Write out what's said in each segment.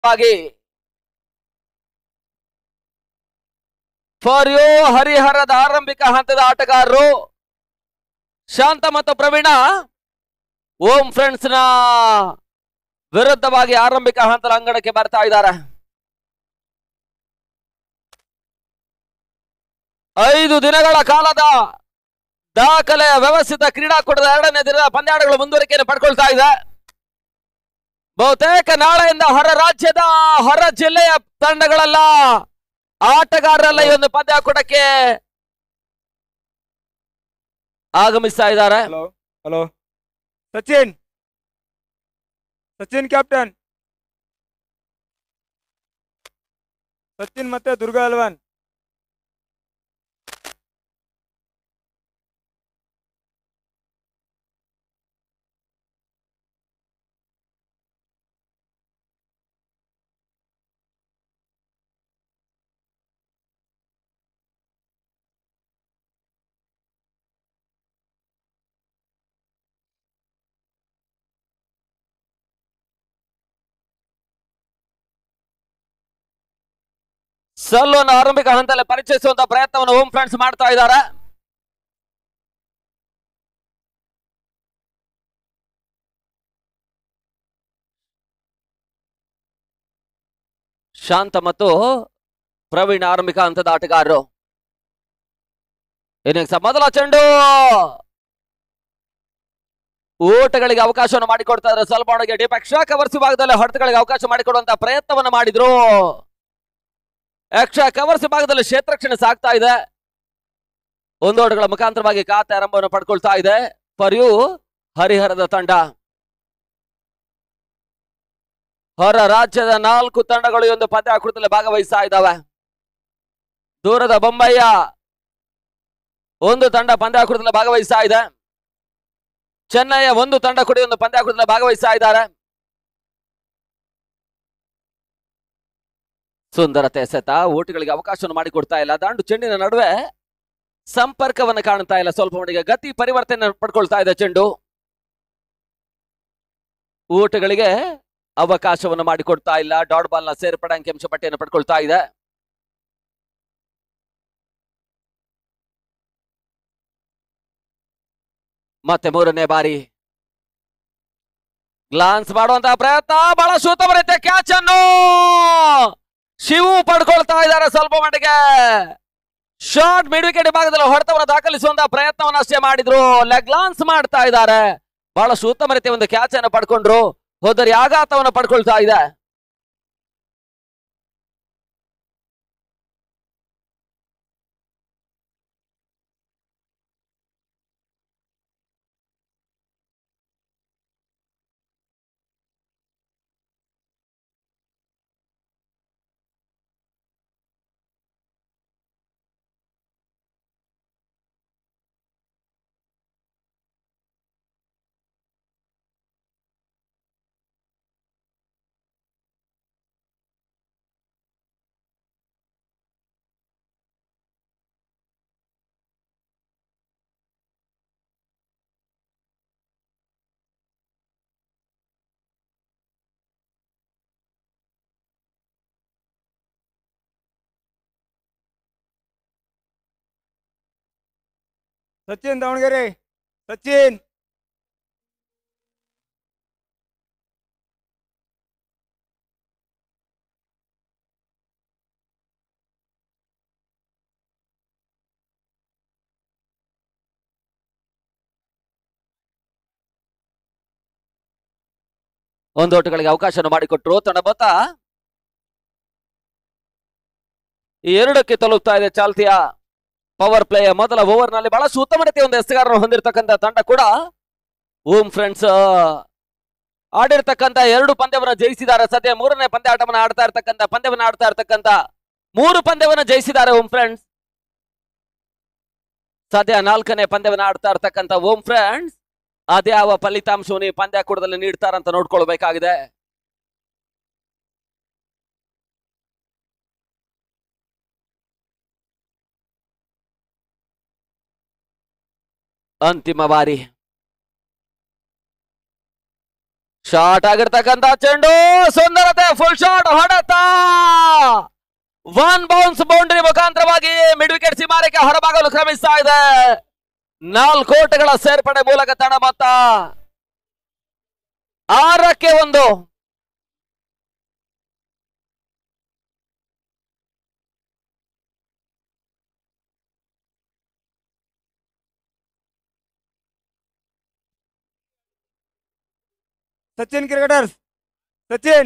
ಆಗಿ for you ಹರಿಹರದ ಆರಂಭಿಕ ಹಂತದ ಆಟಗಾರರು ಶಾಂತ ಮತ್ತು ಪ್ರವೀಣ ಓಂ ಫ್ರೆಂಡ್ಸ್ ನ ವಿರುದ್ಧವಾಗಿ ಆರಂಭಿಕ ಹಂತದ ಅಂಗಣಕ್ಕೆ ಬರ್ತಾ ಇದ್ದಾರೆ ಐದು ದಿನಗಳ ಕಾಲದ ದಾಖಲೆಯ ವ್ಯವಸ್ಥಿತ ಕ್ರೀಡಾಕೂಟದ ಎರಡನೇ ದಿನದ ಪಂದ್ಯಾಟಗಳು ಮುಂದುವರಿಕೆಯನ್ನು ಪಡ್ಕೊಳ್ತಾ ಇದೆ ಬಹುತೇಕ ನಾಳೆಯಿಂದ ಹೊರ ರಾಜ್ಯದ ಹೊರ ಜಿಲ್ಲೆಯ ತಂಡಗಳೆಲ್ಲ ಆಟಗಾರರೆಲ್ಲ ಈ ಒಂದು ಪಂದ್ಯಾಕೂಟಕ್ಕೆ ಆಗಮಿಸ್ತಾ ಇದ್ದಾರೆ hello hello Sachin Sachin captain Sachin ಮತ್ತೆ ದುರ್ಗಾ ಅಲ್ವಾನ್ ಸಲ್ಲನ್ನು ಆರಂಭಿಕ ಹಂತದಲ್ಲಿ ಪರಿಚಯಿಸುವಂತ ಪ್ರಯತ್ನವನ್ನು ಹೋಮ್ ಫ್ರೆಂಡ್ಸ್ ಮಾಡ್ತಾ ಇದ್ದಾರೆ ಶಾಂತ ಮತ್ತು ಪ್ರವೀಣ್ ಆರಂಭಿಕ ಹಂತದ ಆಟಗಾರರು ಇನ್ನಿಂಗ್ಸ್ ಮೊದಲ ಚೆಂಡು ಊಟಗಳಿಗೆ ಅವಕಾಶವನ್ನು ಮಾಡಿಕೊಡ್ತಾ ಇದ್ದಾರೆ ಸ್ವಲ್ಪ ಒಳಗೆ ಡೀಪ್ ಎಕ್ಸ್ಟ್ರಾ ಕವರ್ಸ್ ಭಾಗದಲ್ಲಿ ಹೊಡೆತಗಳಿಗೆ ಅವಕಾಶ ಮಾಡಿಕೊಡುವಂತ ಪ್ರಯತ್ನವನ್ನು ಮಾಡಿದ್ರು ಎಕ್ಸ್ಟ್ರಾ ಕವರ್ಸ್ ಭಾಗದಲ್ಲಿ ಕ್ಷೇತ್ರಕ್ಷಣೆ ಸಾಗ್ತಾ ಇದೆ ಒಂದು ಓಟಗಳ ಮುಖಾಂತರವಾಗಿ ಖಾತೆ ಆರಂಭವನ್ನು ಪಡ್ಕೊಳ್ತಾ ಇದೆ ಫರ್ ಯು ಹರಿಹರದ ತಂಡ ಹೊರ ರಾಜ್ಯದ ನಾಲ್ಕು ತಂಡಗಳು ಈ ಒಂದು ಪಂದ್ಯಾಕೃತದಲ್ಲಿ ಭಾಗವಹಿಸ್ತಾ ಇದ್ದಾವೆ ದೂರದ ಬೊಂಬಯ್ಯ ಒಂದು ತಂಡ ಪಂದ್ಯಾಕೃತದಲ್ಲಿ ಭಾಗವಹಿಸ್ತಾ ಇದೆ ಚೆನ್ನೈಯ ಒಂದು ತಂಡ ಕೂಡ ಈ ಒಂದು ಪಂದ್ಯಾಕೃತದಲ್ಲಿ ಭಾಗವಹಿಸ್ತಾ ಇದ್ದಾರೆ ಸುಂದರತೆ ಎಸೆತ ಓಟುಗಳಿಗೆ ಅವಕಾಶವನ್ನು ಮಾಡಿಕೊಡ್ತಾ ಇಲ್ಲ ದಾಂಡು ಚೆಂಡಿನ ನಡುವೆ ಸಂಪರ್ಕವನ್ನು ಕಾಣ್ತಾ ಇಲ್ಲ ಸ್ವಲ್ಪ ಮಟ್ಟಿಗೆ ಗತಿ ಪರಿವರ್ತನೆ ಪಡ್ಕೊಳ್ತಾ ಇದೆ ಚೆಂಡು ಊಟಗಳಿಗೆ ಅವಕಾಶವನ್ನು ಮಾಡಿಕೊಡ್ತಾ ಇಲ್ಲ ಡಾಟ್ ಬಾಲ್ ನ ಸೇರ್ಪಡೆ ಅಂಕಿಅಂಶ ಪಟ್ಟಿಯನ್ನು ಪಡ್ಕೊಳ್ತಾ ಇದೆ ಮತ್ತೆ ಮೂರನೇ ಬಾರಿ ಗ್ಲಾನ್ಸ್ ಮಾಡುವಂತಹ ಪ್ರಯತ್ನ ಬಹಳ ಸೂತ ಬರುತ್ತೆ ಕ್ಯಾಚ್ ಅನ್ನು ಶಿವು ಪಡ್ಕೊಳ್ತಾ ಇದ್ದಾರೆ ಸ್ವಲ್ಪ ಮಟ್ಟಿಗೆ ಶಾರ್ಟ್ ಮಿಡ್ ವಿಕೆಟ್ ಭಾಗದಲ್ಲಿ ಹೊಡೆತವನ್ನು ದಾಖಲಿಸುವಂತಹ ಪ್ರಯತ್ನವನ್ನು ಅಷ್ಟೇ ಮಾಡಿದ್ರು ಲೆಗ್ ಲಾನ್ಸ್ ಮಾಡ್ತಾ ಇದ್ದಾರೆ ಬಹಳ ಉತ್ತಮ ರೀತಿಯ ಒಂದು ಕ್ಯಾಚ್ ಅನ್ನು ಪಡ್ಕೊಂಡ್ರು ಹೋದರಿ ಆಘಾತವನ್ನು ಪಡ್ಕೊಳ್ತಾ ಇದೆ ಸಚಿನ್ ದಾವಣಗೆರೆ ಸಚಿನ್ ಒಂದು ಓಟಗಳಿಗೆ ಅವಕಾಶವನ್ನು ಮಾಡಿಕೊಟ್ರು ತಂಡ ಮೊತ್ತ ಈ ಎರಡಕ್ಕೆ ತಲುಪ್ತಾ ಇದೆ ಚಾಲ್ತಿಯ ಪವರ್ ಪ್ಲೇಯ ಮೊದಲ ಓವರ್ ನಲ್ಲಿ ಬಹಳ ಉತ್ತಮ ರೀತಿಯ ಒಂದು ಎಸೆಗಾರನ್ನು ಹೊಂದಿರತಕ್ಕಂತ ತಂಡ ಕೂಡ ಓಂ ಫ್ರೆಂಡ್ಸ್ ಆಡಿರ್ತಕ್ಕಂತ ಎರಡು ಪಂದ್ಯವನ್ನ ಜಯಿಸಿದ್ದಾರೆ ಸದ್ಯ ಮೂರನೇ ಪಂದ್ಯ ಆಟವನ್ನ ಆಡ್ತಾ ಇರ್ತಕ್ಕಂತ ಪಂದ್ಯವನ್ನ ಆಡ್ತಾ ಇರ್ತಕ್ಕಂತ ಮೂರು ಪಂದ್ಯವನ್ನ ಜಯಿಸಿದ್ದಾರೆ ಓಂ ಫ್ರೆಂಡ್ಸ್ ಸದ್ಯ ನಾಲ್ಕನೇ ಪಂದ್ಯವನ್ನ ಆಡ್ತಾ ಇರ್ತಕ್ಕಂತ ಓಂ ಫ್ರೆಂಡ್ಸ್ ಅದ್ಯಾವ ಫಲಿತಾಂಶವನ್ನು ಈ ಪಂದ್ಯಾಕೂಟದಲ್ಲಿ ನೀಡ್ತಾರಂತ ನೋಡ್ಕೊಳ್ಬೇಕಾಗಿದೆ ಅಂತಿಮ ಬಾರಿ ಶಾರ್ಟ್ ಆಗಿರ್ತಕ್ಕಂತ ಚೆಂಡು ಸುಂದರತೆ ಫುಲ್ ಶಾಟ್ ಹೊಡೆತ ಒನ್ ಬೌನ್ಸ್ ಬೌಂಡ್ರಿ ಮುಖಾಂತರವಾಗಿ ಮಿಡ್ ವಿಕೆಟ್ ಸೀಮಾರಿಕೆ ಹೊರಭಾಗಲು ಕ್ರಮಿಸ್ತಾ ಇದೆ ನಾಲ್ಕು ಓಟಗಳ ಸೇರ್ಪಡೆ ಮೂಲಕ ತಂಡ ಮೊತ್ತ ಆರಕ್ಕೆ ಒಂದು ಸಚಿನ್ ಕ್ರಿಕೆಟರ್ಸ್ ಸಚಿನ್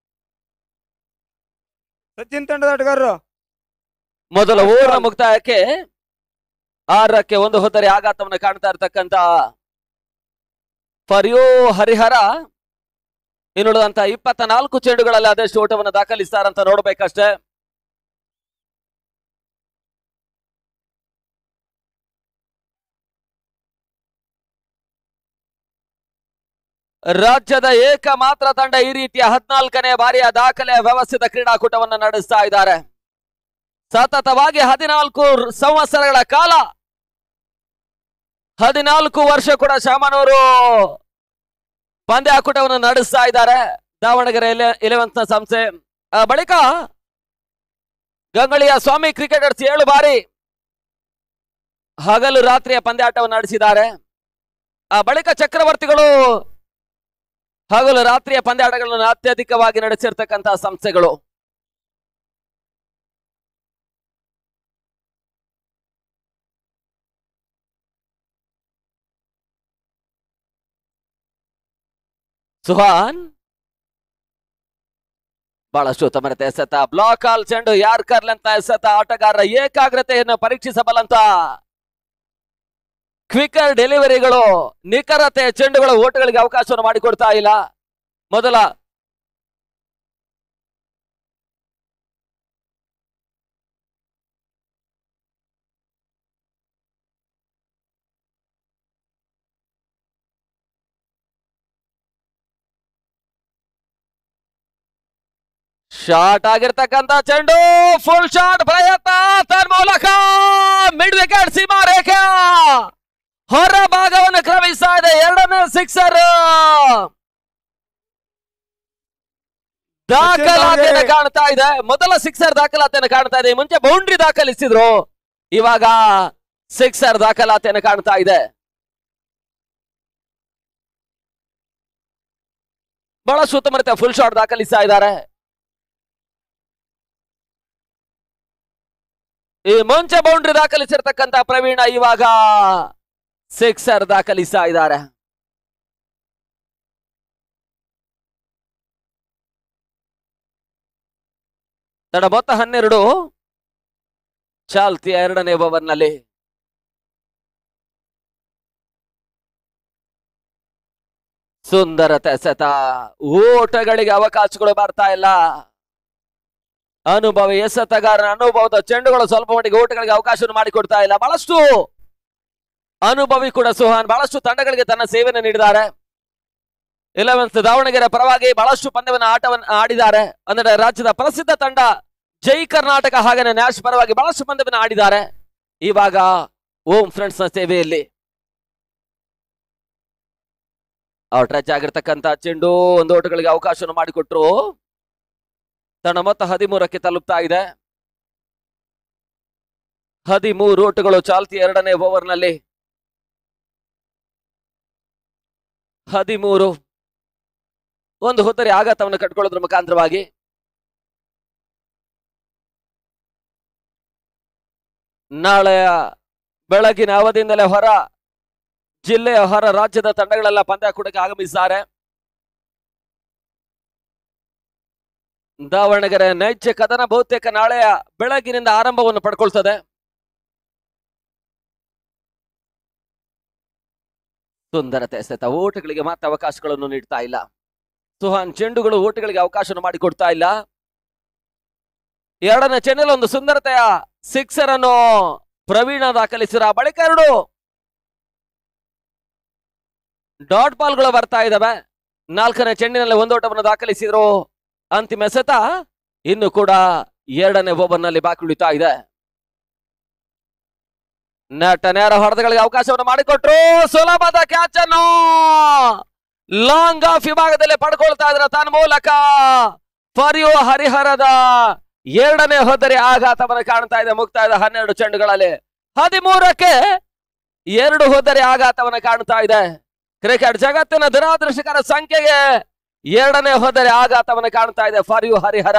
ಸಚಿನ್ ತಂಡದ ಆಟಗಾರರು ಮೊದಲ ಓವರ್ ಮುಕ್ತಾಯಕ್ಕೆ ಆರಕ್ಕೆ ಒಂದು ಹೊತ್ತರೆ ಆಘಾತವನ್ನು ಕಾಣ್ತಾ ಇರ್ತಕ್ಕಂತ ಫರ್ ಯು ಹರಿಹರ ಇನ್ನುಳಿದಂತ ಇಪ್ಪತ್ತ ನಾಲ್ಕು ಚೆಂಡುಗಳಲ್ಲಿ ಅದೆಷ್ಟು ಓಟವನ್ನು ದಾಖಲಿಸ್ತಾರಂತ ನೋಡ್ಬೇಕಷ್ಟೇ ರಾಜ್ಯದ ಏಕಮಾತ್ರ ತಂಡ ಈ ರೀತಿಯ ಹದಿನಾಲ್ಕನೇ ಬಾರಿಯ ದಾಖಲೆಯ ವ್ಯವಸ್ಥಿತ ಕ್ರೀಡಾಕೂಟವನ್ನು ನಡೆಸ್ತಾ ಇದ್ದಾರೆ ಸತತವಾಗಿ ಹದಿನಾಲ್ಕು ಸಂವತ್ಸರಗಳ ಕಾಲ ಹದಿನಾಲ್ಕು ವರ್ಷ ಕೂಡ ಶಾಮನೂರು ಪಂದ್ಯಾಕೂಟವನ್ನು ನಡೆಸ್ತಾ ಇದ್ದಾರೆ ದಾವಣಗೆರೆ ಇಲೆವೆಂತ್ ನ ಸಂಸ್ಥೆ ಆ ಬಳಿಕ ಗಂಗಳಿಯ ಸ್ವಾಮಿ ಕ್ರಿಕೆಟರ್ಸ್ ಏಳು ಬಾರಿ ಹಗಲು ರಾತ್ರಿಯ ಪಂದ್ಯಾಟವನ್ನು ನಡೆಸಿದ್ದಾರೆ ಆ ಬಳಿಕ ಚಕ್ರವರ್ತಿಗಳು ಹಗಲು ರಾತ್ರಿಯ ಪಂದ್ಯಾಟಗಳನ್ನು ಅತ್ಯಧಿಕವಾಗಿ ನಡೆಸಿರ್ತಕ್ಕಂತಹ ಸಂಸ್ಥೆಗಳು ಸುಹಾನ್ ಬಹಳಷ್ಟು ಉತ್ತಮತೆ ಎಸೆತ ಬ್ಲಾಕ್ ಆಲ್ ಚೆಂಡು ಯಾರ್ಕರ್ಲ್ ಅಂತ ಎಸೆತ ಆಟಗಾರರ ಏಕಾಗ್ರತೆಯನ್ನು ಪರೀಕ್ಷಿಸಬಲ್ಲಂತ ಕ್ವಿಕರ್ ಡೆಲಿವರಿಗಳು ನಿಖರತೆ ಚೆಂಡುಗಳ ಓಟಗಳಿಗೆ ಅವಕಾಶವನ್ನು ಮಾಡಿಕೊಡ್ತಾ ಇಲ್ಲ ಮೊದಲ ಶಾರ್ಟ್ ಆಗಿರ್ತಕ್ಕಂತ ಚೆಂಡು ಫುಲ್ ಶಾಟ್ ಪ್ರಯತ್ನ ತನ್ಮೂಲಕ ಮಿಡ್ ವಿಕೆಟ್ ಸೀಮಾ ರೇಖೆ ಹೊರ ಭಾಗವನ್ನು ಕ್ರಮಿಸ್ತಾ ಇದೆ ಎರಡನೇ ಸಿಕ್ಸರ್ ದಾಖಲಾತಿಯನ್ನು ಕಾಣ್ತಾ ಇದೆ ಮೊದಲ ಸಿಕ್ಸರ್ ದಾಖಲಾತಿಯನ್ನು ಕಾಣ್ತಾ ಇದೆ ಮುಂಚೆ ಬೌಂಡ್ರಿ ದಾಖಲಿಸಿದ್ರು ಇವಾಗ ಸಿಕ್ಸರ್ ದಾಖಲಾತಿಯನ್ನು ಕಾಣ್ತಾ ಇದೆ ಬಹಳ ಸುತ್ತಮುತ್ತ ಫುಲ್ ಶಾಟ್ ದಾಖಲಿಸ್ತಾ ಇದ್ದಾರೆ ಈ ಮುಂಚೆ ಬೌಂಡ್ರಿ ದಾಖಲಿಸಿರ್ತಕ್ಕಂತ ಪ್ರವೀಣ ಇವಾಗ ಸಿಕ್ಸರ್ ದಾಖಲಿಸ್ತಾ ಇದ್ದಾರೆ ತಡ ಮೊತ್ತ ಹನ್ನೆರಡು ಚಾಲ್ತಿ ಎರಡನೇ ಓವರ್ನಲ್ಲಿ ಸುಂದರತೆ ಸೆತ ಓಟಗಳಿಗೆ ಅವಕಾಶಗಳು ಬರ್ತಾ ಇಲ್ಲ ಅನುಭವಿ ಎಸೆತಗಾರನ ಅನುಭವದ ಚೆಂಡುಗಳು ಸ್ವಲ್ಪ ಮಟ್ಟಿಗೆ ಓಟಗಳಿಗೆ ಅವಕಾಶವನ್ನು ಮಾಡಿಕೊಡ್ತಾ ಇಲ್ಲ ಬಹಳಷ್ಟು ಅನುಭವಿ ಕೂಡ ಸುಹಾನ್ ಬಹಳಷ್ಟು ತಂಡಗಳಿಗೆ ತನ್ನ ಸೇವೆಯನ್ನು ನೀಡಿದ್ದಾರೆ ಇಲೆವೆನ್ತ್ ದಾವಣಗೆರೆ ಪರವಾಗಿ ಬಹಳಷ್ಟು ಪಂದ್ಯವನ್ನು ಆಟವನ್ನು ಆಡಿದ್ದಾರೆ ಅಂದರೆ ರಾಜ್ಯದ ಪ್ರಸಿದ್ಧ ತಂಡ ಜೈ ಕರ್ನಾಟಕ ಹಾಗೇನೆ ನ್ಯಾಶ್ ಪರವಾಗಿ ಬಹಳಷ್ಟು ಪಂದ್ಯವನ್ನು ಆಡಿದ್ದಾರೆ ಇವಾಗ ಓಂ ಫ್ರೆಂಡ್ಸ್ ನ ಸೇವೆಯಲ್ಲಿ ಔಟ್ ರಚ್ ಆಗಿರ್ತಕ್ಕಂತ ಚೆಂಡು ಒಂದು ಓಟಗಳಿಗೆ ಅವಕಾಶವನ್ನು ಮಾಡಿಕೊಟ್ರು ತನ್ನ ಮೊತ್ತ ಹದಿಮೂರಕ್ಕೆ ತಲುಪ್ತಾ ಇದೆ ಹದಿಮೂರು ಓಟುಗಳು ಚಾಲ್ತಿ ಎರಡನೇ ಓವರ್ನಲ್ಲಿ ಹದಿಮೂರು ಒಂದು ಹೊತ್ತರೆ ಆಘಾತವನ್ನು ಕಟ್ಕೊಳ್ಳೋದ್ರ ಮುಖಾಂತರವಾಗಿ ನಾಳೆಯ ಬೆಳಗಿನ ಅವಧಿಯಿಂದಲೇ ಹೊರ ಜಿಲ್ಲೆಯ ಹೊರ ರಾಜ್ಯದ ತಂಡಗಳೆಲ್ಲ ಪಂದ್ಯಾಕೂಟಕ್ಕೆ ಆಗಮಿಸಿದ್ದಾರೆ ದಾವಣಗೆರೆ ನೈಜ ಕದನ ಬಹುತೇಕ ನಾಳೆಯ ಬೆಳಗಿನಿಂದ ಆರಂಭವನ್ನು ಪಡ್ಕೊಳ್ತದೆ ಸುಂದರತೆ ಎಸೆತ ಓಟಗಳಿಗೆ ಮಾತ್ರ ಅವಕಾಶಗಳನ್ನು ನೀಡ್ತಾ ಇಲ್ಲ ಸುಹಾನ್ ಚೆಂಡುಗಳು ಓಟಗಳಿಗೆ ಅವಕಾಶವನ್ನು ಮಾಡಿಕೊಡ್ತಾ ಇಲ್ಲ ಎರಡನೇ ಚೆನ್ನಲ್ ಒಂದು ಸುಂದರತೆಯ ಸಿಕ್ಸರ್ ಅನ್ನು ಪ್ರವೀಣ ದಾಖಲಿಸಿರ ಬಳಿಕ ಎರಡು ಡಾಟ್ ಬಾಲ್ಗಳು ಬರ್ತಾ ಇದಾವೆ ನಾಲ್ಕನೇ ಚೆಂಡಿನಲ್ಲಿ ಒಂದು ಓಟವನ್ನು ದಾಖಲಿಸಿದ್ರು ಅಂತಿಮ ಎಸೆತ ಇನ್ನು ಕೂಡ ಎರಡನೇ ಓವರ್ನಲ್ಲಿ ಬಾಕಿ ಉಳಿತಾ ಇದೆ ನಟ ನೇರ ಹೊಡೆತಗಳಿಗೆ ಅವಕಾಶವನ್ನು ಮಾಡಿಕೊಟ್ರು ಸುಲಭದ ಕ್ಯಾಚ್ ಅನ್ನು ಲಾಂಗ್ ಆಫ್ ವಿಭಾಗದಲ್ಲಿ ಪಡ್ಕೊಳ್ತಾ ಇದ್ರ ತನ್ನ ಮೂಲಕ ಫಾರ್ ಯು ಹರಿಹರದ ಎರಡನೇ ಹೊದರೆ ಆಘಾತವನ್ನು ಕಾಣ್ತಾ ಇದೆ ಮುಕ್ತಾಯದ ಹನ್ನೆರಡು ಚೆಂಡುಗಳಲ್ಲಿ ಹದಿಮೂರಕ್ಕೆ ಎರಡು ಹೊದರೆ ಆಘಾತವನ್ನು ಕಾಣ್ತಾ ಇದೆ ಕ್ರಿಕೆಟ್ ಜಗತ್ತಿನ ದುರಾದೃಷ್ಟಕರ ಸಂಖ್ಯೆಗೆ ಎರಡನೇ ಹೊದರೆ ಆಘಾತವನ್ನು ಕಾಣ್ತಾ ಇದೆ ಫಾರ್ ಯು ಹರಿಹರ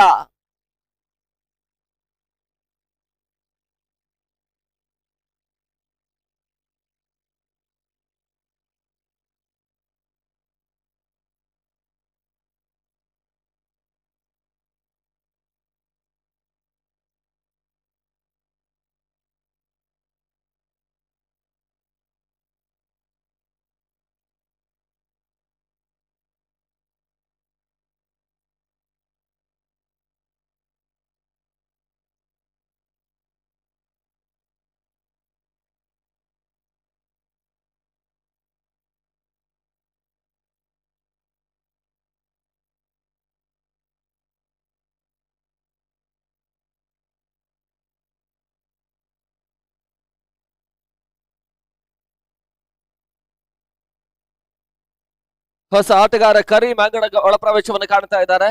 ಹೊಸ ಆಟಗಾರ ಕರೀಂ ಅಂಗಡ ಒಳಪ್ರವೇಶವನ್ನು ಕಾಣ್ತಾ ಇದ್ದಾರೆ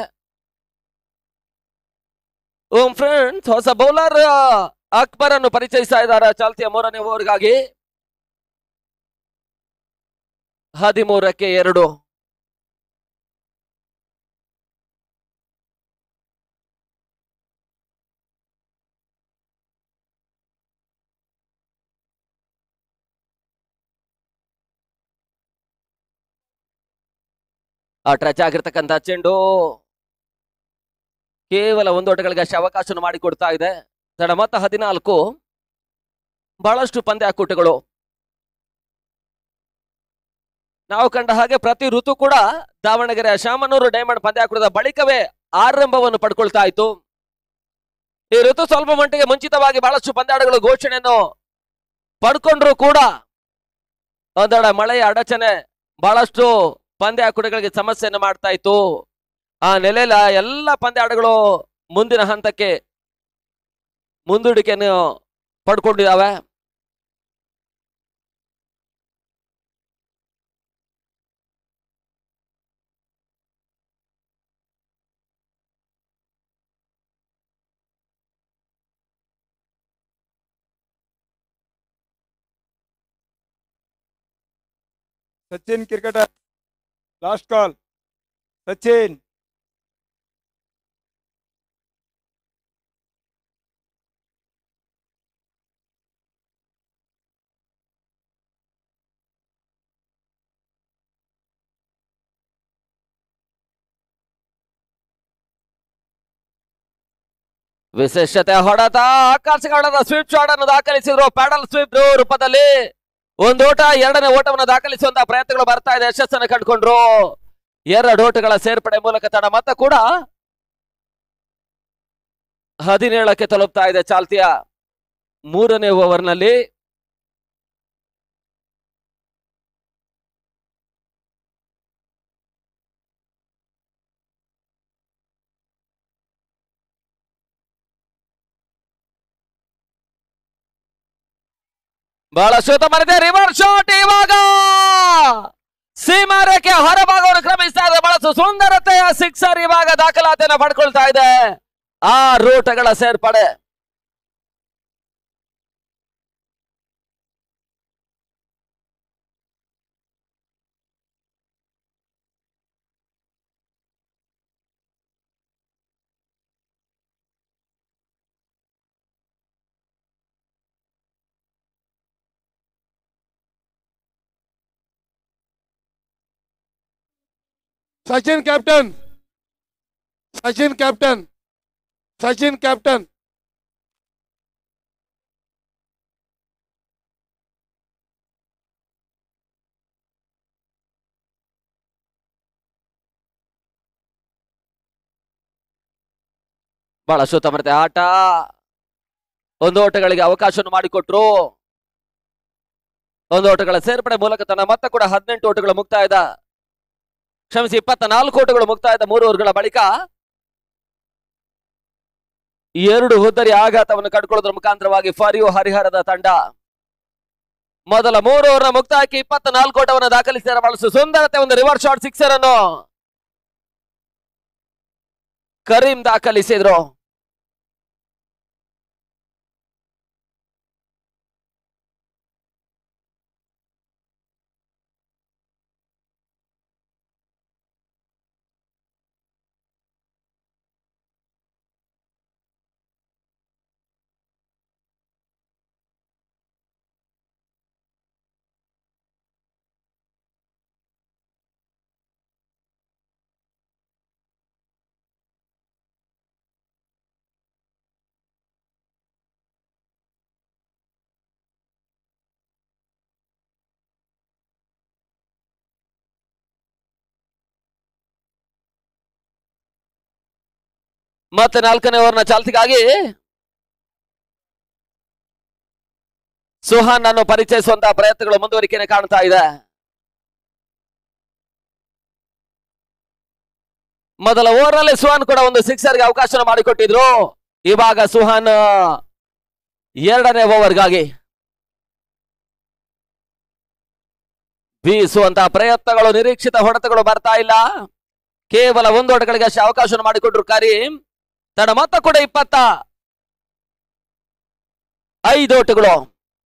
ಓಂ ಫ್ರೆಂಡ್ಸ್ ಹೊಸ ಬೌಲರ್ ಅಕ್ಬರ್ ಅನ್ನು ಪರಿಚಯಿಸ್ತಾ ಇದ್ದಾರೆ ಚಾಲ್ತಿಯ ಮೂರನೇ ಓವರ್ಗಾಗಿ ಹದಿಮೂರಕ್ಕೆ ಎರಡು ಆ ಟಚ್ ಆಗಿರ್ತಕ್ಕಂಥ ಚೆಂಡು ಕೇವಲ ಒಂದು ಓಟಗಳಿಗೆ ಅಷ್ಟೇ ಅವಕಾಶವನ್ನು ಮಾಡಿಕೊಡ್ತಾ ಇದೆ ತಡ ಮೊತ್ತ ಹದಿನಾಲ್ಕು ಬಹಳಷ್ಟು ಪಂದ್ಯಾಕೂಟಗಳು ನಾವು ಕಂಡ ಹಾಗೆ ಪ್ರತಿ ಋತು ಕೂಡ ದಾವಣಗೆರೆಯ ಶಾಮನೂರು ಡೈಮಂಡ್ ಪಂದ್ಯಾಕೂಟದ ಬಳಿಕವೇ ಆರಂಭವನ್ನು ಪಡ್ಕೊಳ್ತಾ ಇತ್ತು ಈ ಋತು ಸ್ವಲ್ಪ ಮಟ್ಟಿಗೆ ಮುಂಚಿತವಾಗಿ ಬಹಳಷ್ಟು ಪಂದ್ಯಾಟಗಳು ಘೋಷಣೆಯನ್ನು ಪಡ್ಕೊಂಡ್ರು ಕೂಡ ಒಂದೆಡೆ ಮಳೆಯ ಅಡಚಣೆ ಬಹಳಷ್ಟು ಪಂದ್ಯಾಕೂಟಗಳಿಗೆ ಸಮಸ್ಯೆಯನ್ನು ಮಾಡ್ತಾ ಇತ್ತು ಆ ನೆಲೆಲ ಎಲ್ಲ ಪಂದ್ಯಾಟಗಳು ಮುಂದಿನ ಹಂತಕ್ಕೆ ಮುಂದೂಡಿಕೆಯನ್ನು ಪಡ್ಕೊಂಡಿದ್ದಾವೆ Sachin cricketer last call Sachin ವಿಶೇಷತೆ ಹೊಡೆತ ಆಕರ್ಷಕ ಸ್ವೀಪ್ ಶಾಟ್ ಅನ್ನು ದಾಖಲಿಸಿದ್ರು ಪ್ಯಾಡಲ್ ಸ್ವೀಪ್ ರೂಪದಲ್ಲಿ ಒಂದು ಓಟ ಎರಡನೇ ಓಟವನ್ನು ದಾಖಲಿಸುವಂತ ಪ್ರಯತ್ನಗಳು ಬರ್ತಾ ಇದೆ ಯಶಸ್ಸನ್ನು ಕಂಡುಕೊಂಡ್ರು ಎರಡು ಓಟಗಳ ಸೇರ್ಪಡೆ ಮೂಲಕ ತಡ ಮತ್ತ ಕೂಡ ಹದಿನೇಳಕ್ಕೆ ತಲುಪ್ತಾ ಇದೆ ಚಾಲ್ತಿಯ ಮೂರನೇ ಓವರ್ನಲ್ಲಿ ಬಹಳ ಶೋತ ಮಾಡಿದೆ ರಿವರ್ಸ್ ಶಾಟ್ ಇವಾಗ ಸೀಮಾ ರೇಖೆ ಹೊರಭಾಗವನ್ನು ಕ್ರಮಿಸ್ತಾ ಇದೆ ಬಹಳ ಸುಂದರತೆಯ ಸಿಕ್ಸರ್ ಇವಾಗ ದಾಖಲಾತಿಯನ್ನು ಪಡ್ಕೊಳ್ತಾ ಇದೆ ಆ ರೂಟಗಳ ಸೇರ್ಪಡೆ Sachin captain Sachin captain Sachin captain ಬಹಳ ಶುತಮರತೆ ಆಟ ಒಂದು ಓಟಗಳಿಗೆ ಅವಕಾಶವನ್ನು ಮಾಡಿಕೊಟ್ರು ಒಂದು ಓಟಗಳ ಸೇರ್ಪಡೆ ಮೂಲಕ ತನ್ನ ಮತ್ತೆ ಕೂಡ ಹದಿನೆಂಟು ಓಟಗಳು ಮುಕ್ತಾಯದ ಕ್ಷಮಿಸಿ ಇಪ್ಪತ್ತ ನಾಲ್ಕು ಓಟಗಳು ಮುಕ್ತಾಯದ ಮೂರು ಓವರ್ಗಳ ಬಳಿಕ ಎರಡು ಹುದ್ದರಿ ಆಘಾತವನ್ನು ಕಂಡುಕೊಳ್ಳೋದ್ರ ಮುಖಾಂತರವಾಗಿ ಫಾರಿಯು ಹರಿಹರದ ತಂಡ ಮೊದಲ ಮೂರು ಓವರ್ನ ಮುಕ್ತಾಯಕ್ಕೆ ಇಪ್ಪತ್ತ ನಾಲ್ಕು ಓಟವನ್ನು ದಾಖಲಿಸಿದ್ದಾರೆ ಬಳಸು ಸುಂದರತೆ ಒಂದು ರಿವರ್ಸ್ ಶಾಟ್ ಸಿಕ್ಸರ್ ಅನ್ನು ಕರೀಂ ದಾಖಲಿಸಿದ್ರು ಮತ್ತೆ ನಾಲ್ಕನೇ ಓವರ್ನ ಚಾಲ್ತಿಗಾಗಿ ಸುಹಾನ್ ಅನ್ನು ಪರಿಚಯಿಸುವಂತಹ ಪ್ರಯತ್ನಗಳು ಮುಂದುವರಿಕೆನೆ ಕಾಣ್ತಾ ಇದೆ ಮೊದಲ ಓವರ್ ನಲ್ಲಿ ಸುಹಾನ್ ಕೂಡ ಒಂದು ಸಿಕ್ಸರ್ಗೆ ಅವಕಾಶ ಮಾಡಿಕೊಟ್ಟಿದ್ರು ಇವಾಗ ಸುಹಾನ್ ಎರಡನೇ ಓವರ್ಗಾಗಿ ಬೀಸುವಂತಹ ಪ್ರಯತ್ನಗಳು ನಿರೀಕ್ಷಿತ ಹೊಡೆತಗಳು ಬರ್ತಾ ಇಲ್ಲ ಕೇವಲ ಒಂದು ಓಟಗಳಿಗೆ ಅಷ್ಟೇ ಅವಕಾಶ ಮಾಡಿಕೊಟ್ರು ಕರೀಂ ತನ್ನ ಮೊತ್ತ ಕೂಡ ಇಪ್ಪತ್ತ ಐದು ಓಟಗಳು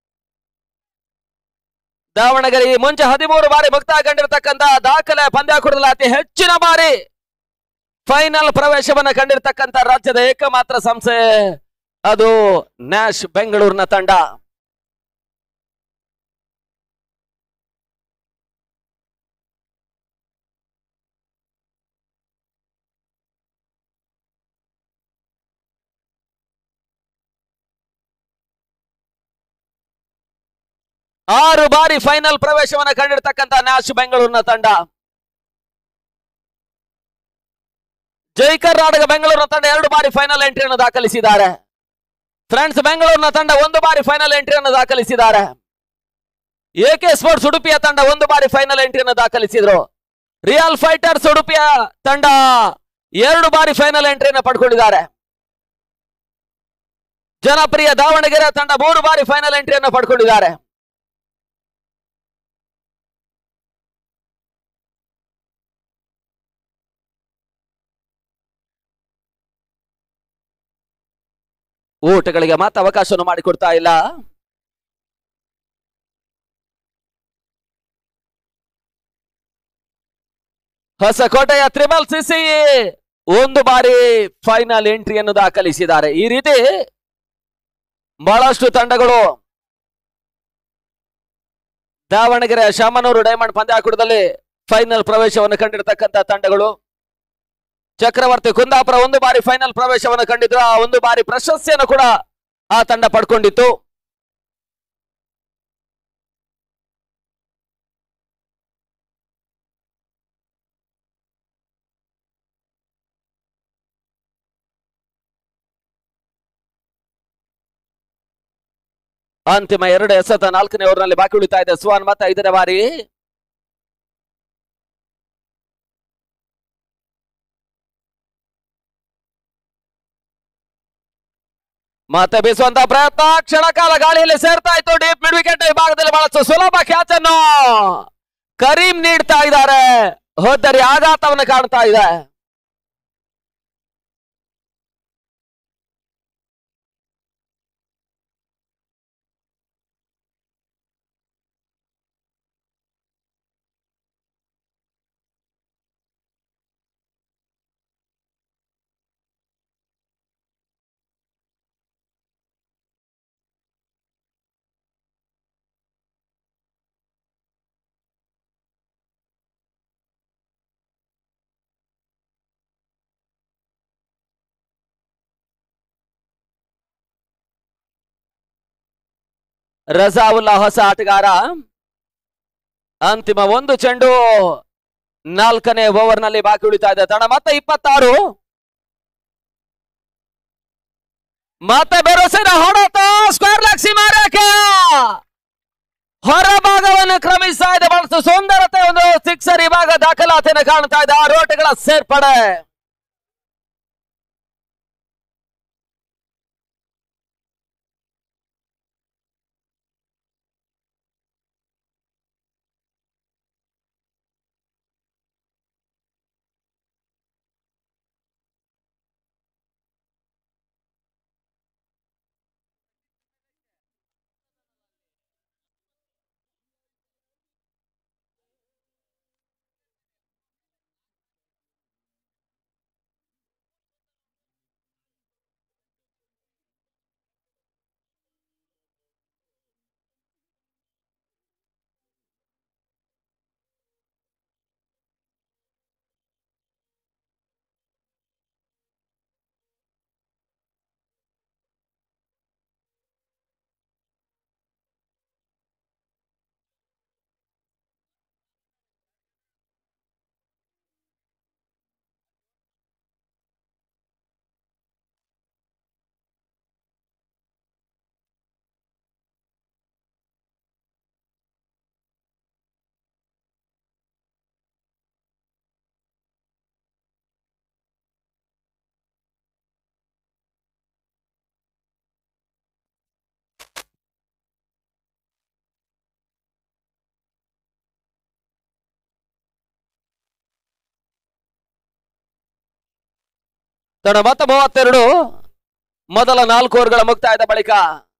ದಾವಣಗೆರೆ ಈ ಮುಂಚೆ ಹದಿಮೂರು ಬಾರಿ ಮುಕ್ತಾಯ ಕಂಡಿರ್ತಕ್ಕಂಥ ದಾಖಲೆ ಪಂದ್ಯಾಕೂಟದಲ್ಲಿ ಅತಿ ಹೆಚ್ಚಿನ ಬಾರಿ ಫೈನಲ್ ಪ್ರವೇಶವನ್ನ ಕಂಡಿರ್ತಕ್ಕಂಥ ರಾಜ್ಯದ ಏಕಮಾತ್ರ ಸಂಸ್ಥೆ ಅದು ನ್ಯಾಶ್ ಬೆಂಗಳೂರಿನ ತಂಡ ಆರು ಬಾರಿ ಫೈನಲ್ ಪ್ರವೇಶವನ್ನ ಕಂಡಿರ್ತಕ್ಕಂಥ ನ್ಯಾಶ್ ಬೆಂಗಳೂರಿನ ತಂಡ ಜೈ ಕರ್ನಾಟಕ ಬೆಂಗಳೂರಿನ ತಂಡ ಎರಡು ಬಾರಿ ಫೈನಲ್ ಎಂಟ್ರಿಯನ್ನು ದಾಖಲಿಸಿದ್ದಾರೆ ಫ್ರೆಂಡ್ಸ್ ಬೆಂಗಳೂರಿನ ತಂಡ ಒಂದು ಬಾರಿ ಫೈನಲ್ ಎಂಟ್ರಿಯನ್ನು ದಾಖಲಿಸಿದ್ದಾರೆ ಎಕೆ ಸ್ಪೋರ್ಟ್ಸ್ ಉಡುಪಿಯ ತಂಡ ಒಂದು ಬಾರಿ ಫೈನಲ್ ಎಂಟ್ರಿಯನ್ನು ದಾಖಲಿಸಿದ್ರು ರಿಯಲ್ ಫೈಟರ್ಸ್ ಉಡುಪಿಯ ತಂಡ ಎರಡು ಬಾರಿ ಫೈನಲ್ ಎಂಟ್ರಿಯನ್ನು ಪಡ್ಕೊಂಡಿದ್ದಾರೆ ಜನಪ್ರಿಯ ದಾವಣಗೆರೆ ತಂಡ ಮೂರು ಬಾರಿ ಫೈನಲ್ ಎಂಟ್ರಿಯನ್ನು ಪಡ್ಕೊಂಡಿದ್ದಾರೆ ಓಟಗಳಿಗೆ ಮಾತ್ರ ಅವಕಾಶವನ್ನು ಮಾಡಿಕೊಡ್ತಾ ಇಲ್ಲ ಹೊಸಕೋಟೆಯ ತ್ರಿಬಲ್ ಸಿಸಿ ಒಂದು ಬಾರಿ ಫೈನಲ್ ಎಂಟ್ರಿಯನ್ನು ದಾಖಲಿಸಿದ್ದಾರೆ ಈ ರೀತಿ ಬಹಳಷ್ಟು ತಂಡಗಳು ದಾವಣಗೆರೆ ಶಾಮನೂರು ಡೈಮಂಡ್ ಪಂದ್ಯಾಕೂಟದಲ್ಲಿ ಫೈನಲ್ ಪ್ರವೇಶವನ್ನು ಕಂಡಿರ್ತಕ್ಕಂಥ ತಂಡಗಳು ಚಕ್ರವರ್ತಿ ಕುಂದಾಪುರ ಒಂದು ಬಾರಿ ಫೈನಲ್ ಪ್ರವೇಶವನ್ನು ಕಂಡಿದ್ರು ಆ ಒಂದು ಬಾರಿ ಪ್ರಶಸ್ತಿಯನ್ನು ಕೂಡ ಆ ತಂಡ ಪಡ್ಕೊಂಡಿತ್ತು ಅಂತಿಮ ಎರಡು ಎಸೆತ ನಾಲ್ಕನೇ ಓವರ್ನಲ್ಲಿ ಬಾಕಿ ಉಳಿತಾ ಇದೆ ಸುವಾನ್ ಮತ್ತೆ ಐದನೇ ಬಾರಿ ಮತ್ತೆ ಬೀಸುವಂತ ಪ್ರಯತ್ನ ಕ್ಷಣಕಾಲ ಗಾಳಿಯಲ್ಲಿ ಸೇರ್ತಾ ಇತ್ತು ಡೀಪ್ ಮಿಡ್ ವಿಕೆಟ್ ವಿಭಾಗದಲ್ಲಿ ಬಹಳಷ್ಟು ಸುಲಭ ಕ್ಯಾಚ್ ಅನ್ನು ಕರೀಂ ನೀಡ್ತಾ ಇದ್ದಾರೆ ಹೋದ್ದರಿ ಆಘಾತವನ್ನು ಕಾಣ್ತಾ ಇದೆ ರಜಾವುಲ್ಲಾ ಹೊಸ ಆಟಗಾರ ಅಂತಿಮ ಒಂದು ಚೆಂಡು ನಾಲ್ಕನೇ ಓವರ್ ನಲ್ಲಿ ಬಾಕಿ ಉಳಿತಾ ಇದೆ ತಡ ಮತ್ತೆ ಇಪ್ಪತ್ತಾರು ಮತ್ತೆ ಬೆರಸಿನ ಹೊಡೆತ ಸ್ಕ್ವೇರ್ ಲೆಗ್ ಸೀಮಾರೇಖೆ ಹೊರಭಾಗವನ್ನು ಕ್ರಮಿಸ್ತಾ ಇದೆ ಬಹಳಷ್ಟು ಸುಂದರತೆ ಒಂದು ಸಿಕ್ಸರ್ ಇವಾಗ ದಾಖಲಾತಿಯನ್ನು ಕಾಣ್ತಾ ಇದೆ ಆ ರೋಟಗಳ ಸೇರ್ಪಡೆ ತಡ ಮೊತ್ತ ಮೂವತ್ತೆರಡು ಮೊದಲ ನಾಲ್ಕು ಓವರ್ಗಳ ಮುಕ್ತಾಯದ ಬಳಿಕ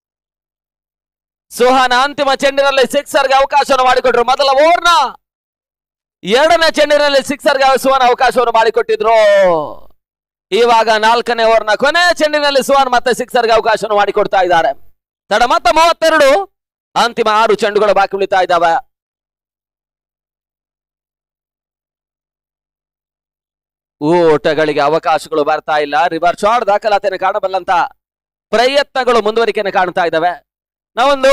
ಸುಹಾನ ಅಂತಿಮ ಚೆಂಡಿನಲ್ಲಿ ಸಿಕ್ಸರ್ಗೆ ಅವಕಾಶವನ್ನು ಮಾಡಿಕೊಟ್ರು ಮೊದಲ ಓವರ್ನ ಎರಡನೇ ಚೆಂಡಿನಲ್ಲಿ ಸಿಕ್ಸರ್ಗೆ ಸುಹಾನ್ ಅವಕಾಶವನ್ನು ಮಾಡಿಕೊಟ್ಟಿದ್ರು ಇವಾಗ ನಾಲ್ಕನೇ ಓವರ್ನ ಕೊನೆ ಚೆಂಡಿನಲ್ಲಿ ಸುಹಾನ್ ಮತ್ತೆ ಸಿಕ್ಸರ್ಗೆ ಅವಕಾಶವನ್ನು ಮಾಡಿಕೊಡ್ತಾ ಇದ್ದಾರೆ ತಡ ಮೊತ್ತ ಮೂವತ್ತೆರಡು ಅಂತಿಮ ಆರು ಚೆಂಡುಗಳು ಬಾಕಿ ಉಳಿತಾ ಇದ್ದಾವೆ ಓಟಗಳಿಗೆ ಅವಕಾಶಗಳು ಬರ್ತಾ ಇಲ್ಲ ರಿವರ್ಸ್ ಶಾಟ್ ದಾಖಲಾತಿಯನ್ನು ಕಾಣಬಲ್ಲಂತ ಪ್ರಯತ್ನಗಳು ಮುಂದುವರಿಕೆಯನ್ನು ಕಾಣ್ತಾ ಇದ್ದಾವೆ ನಾವೊಂದು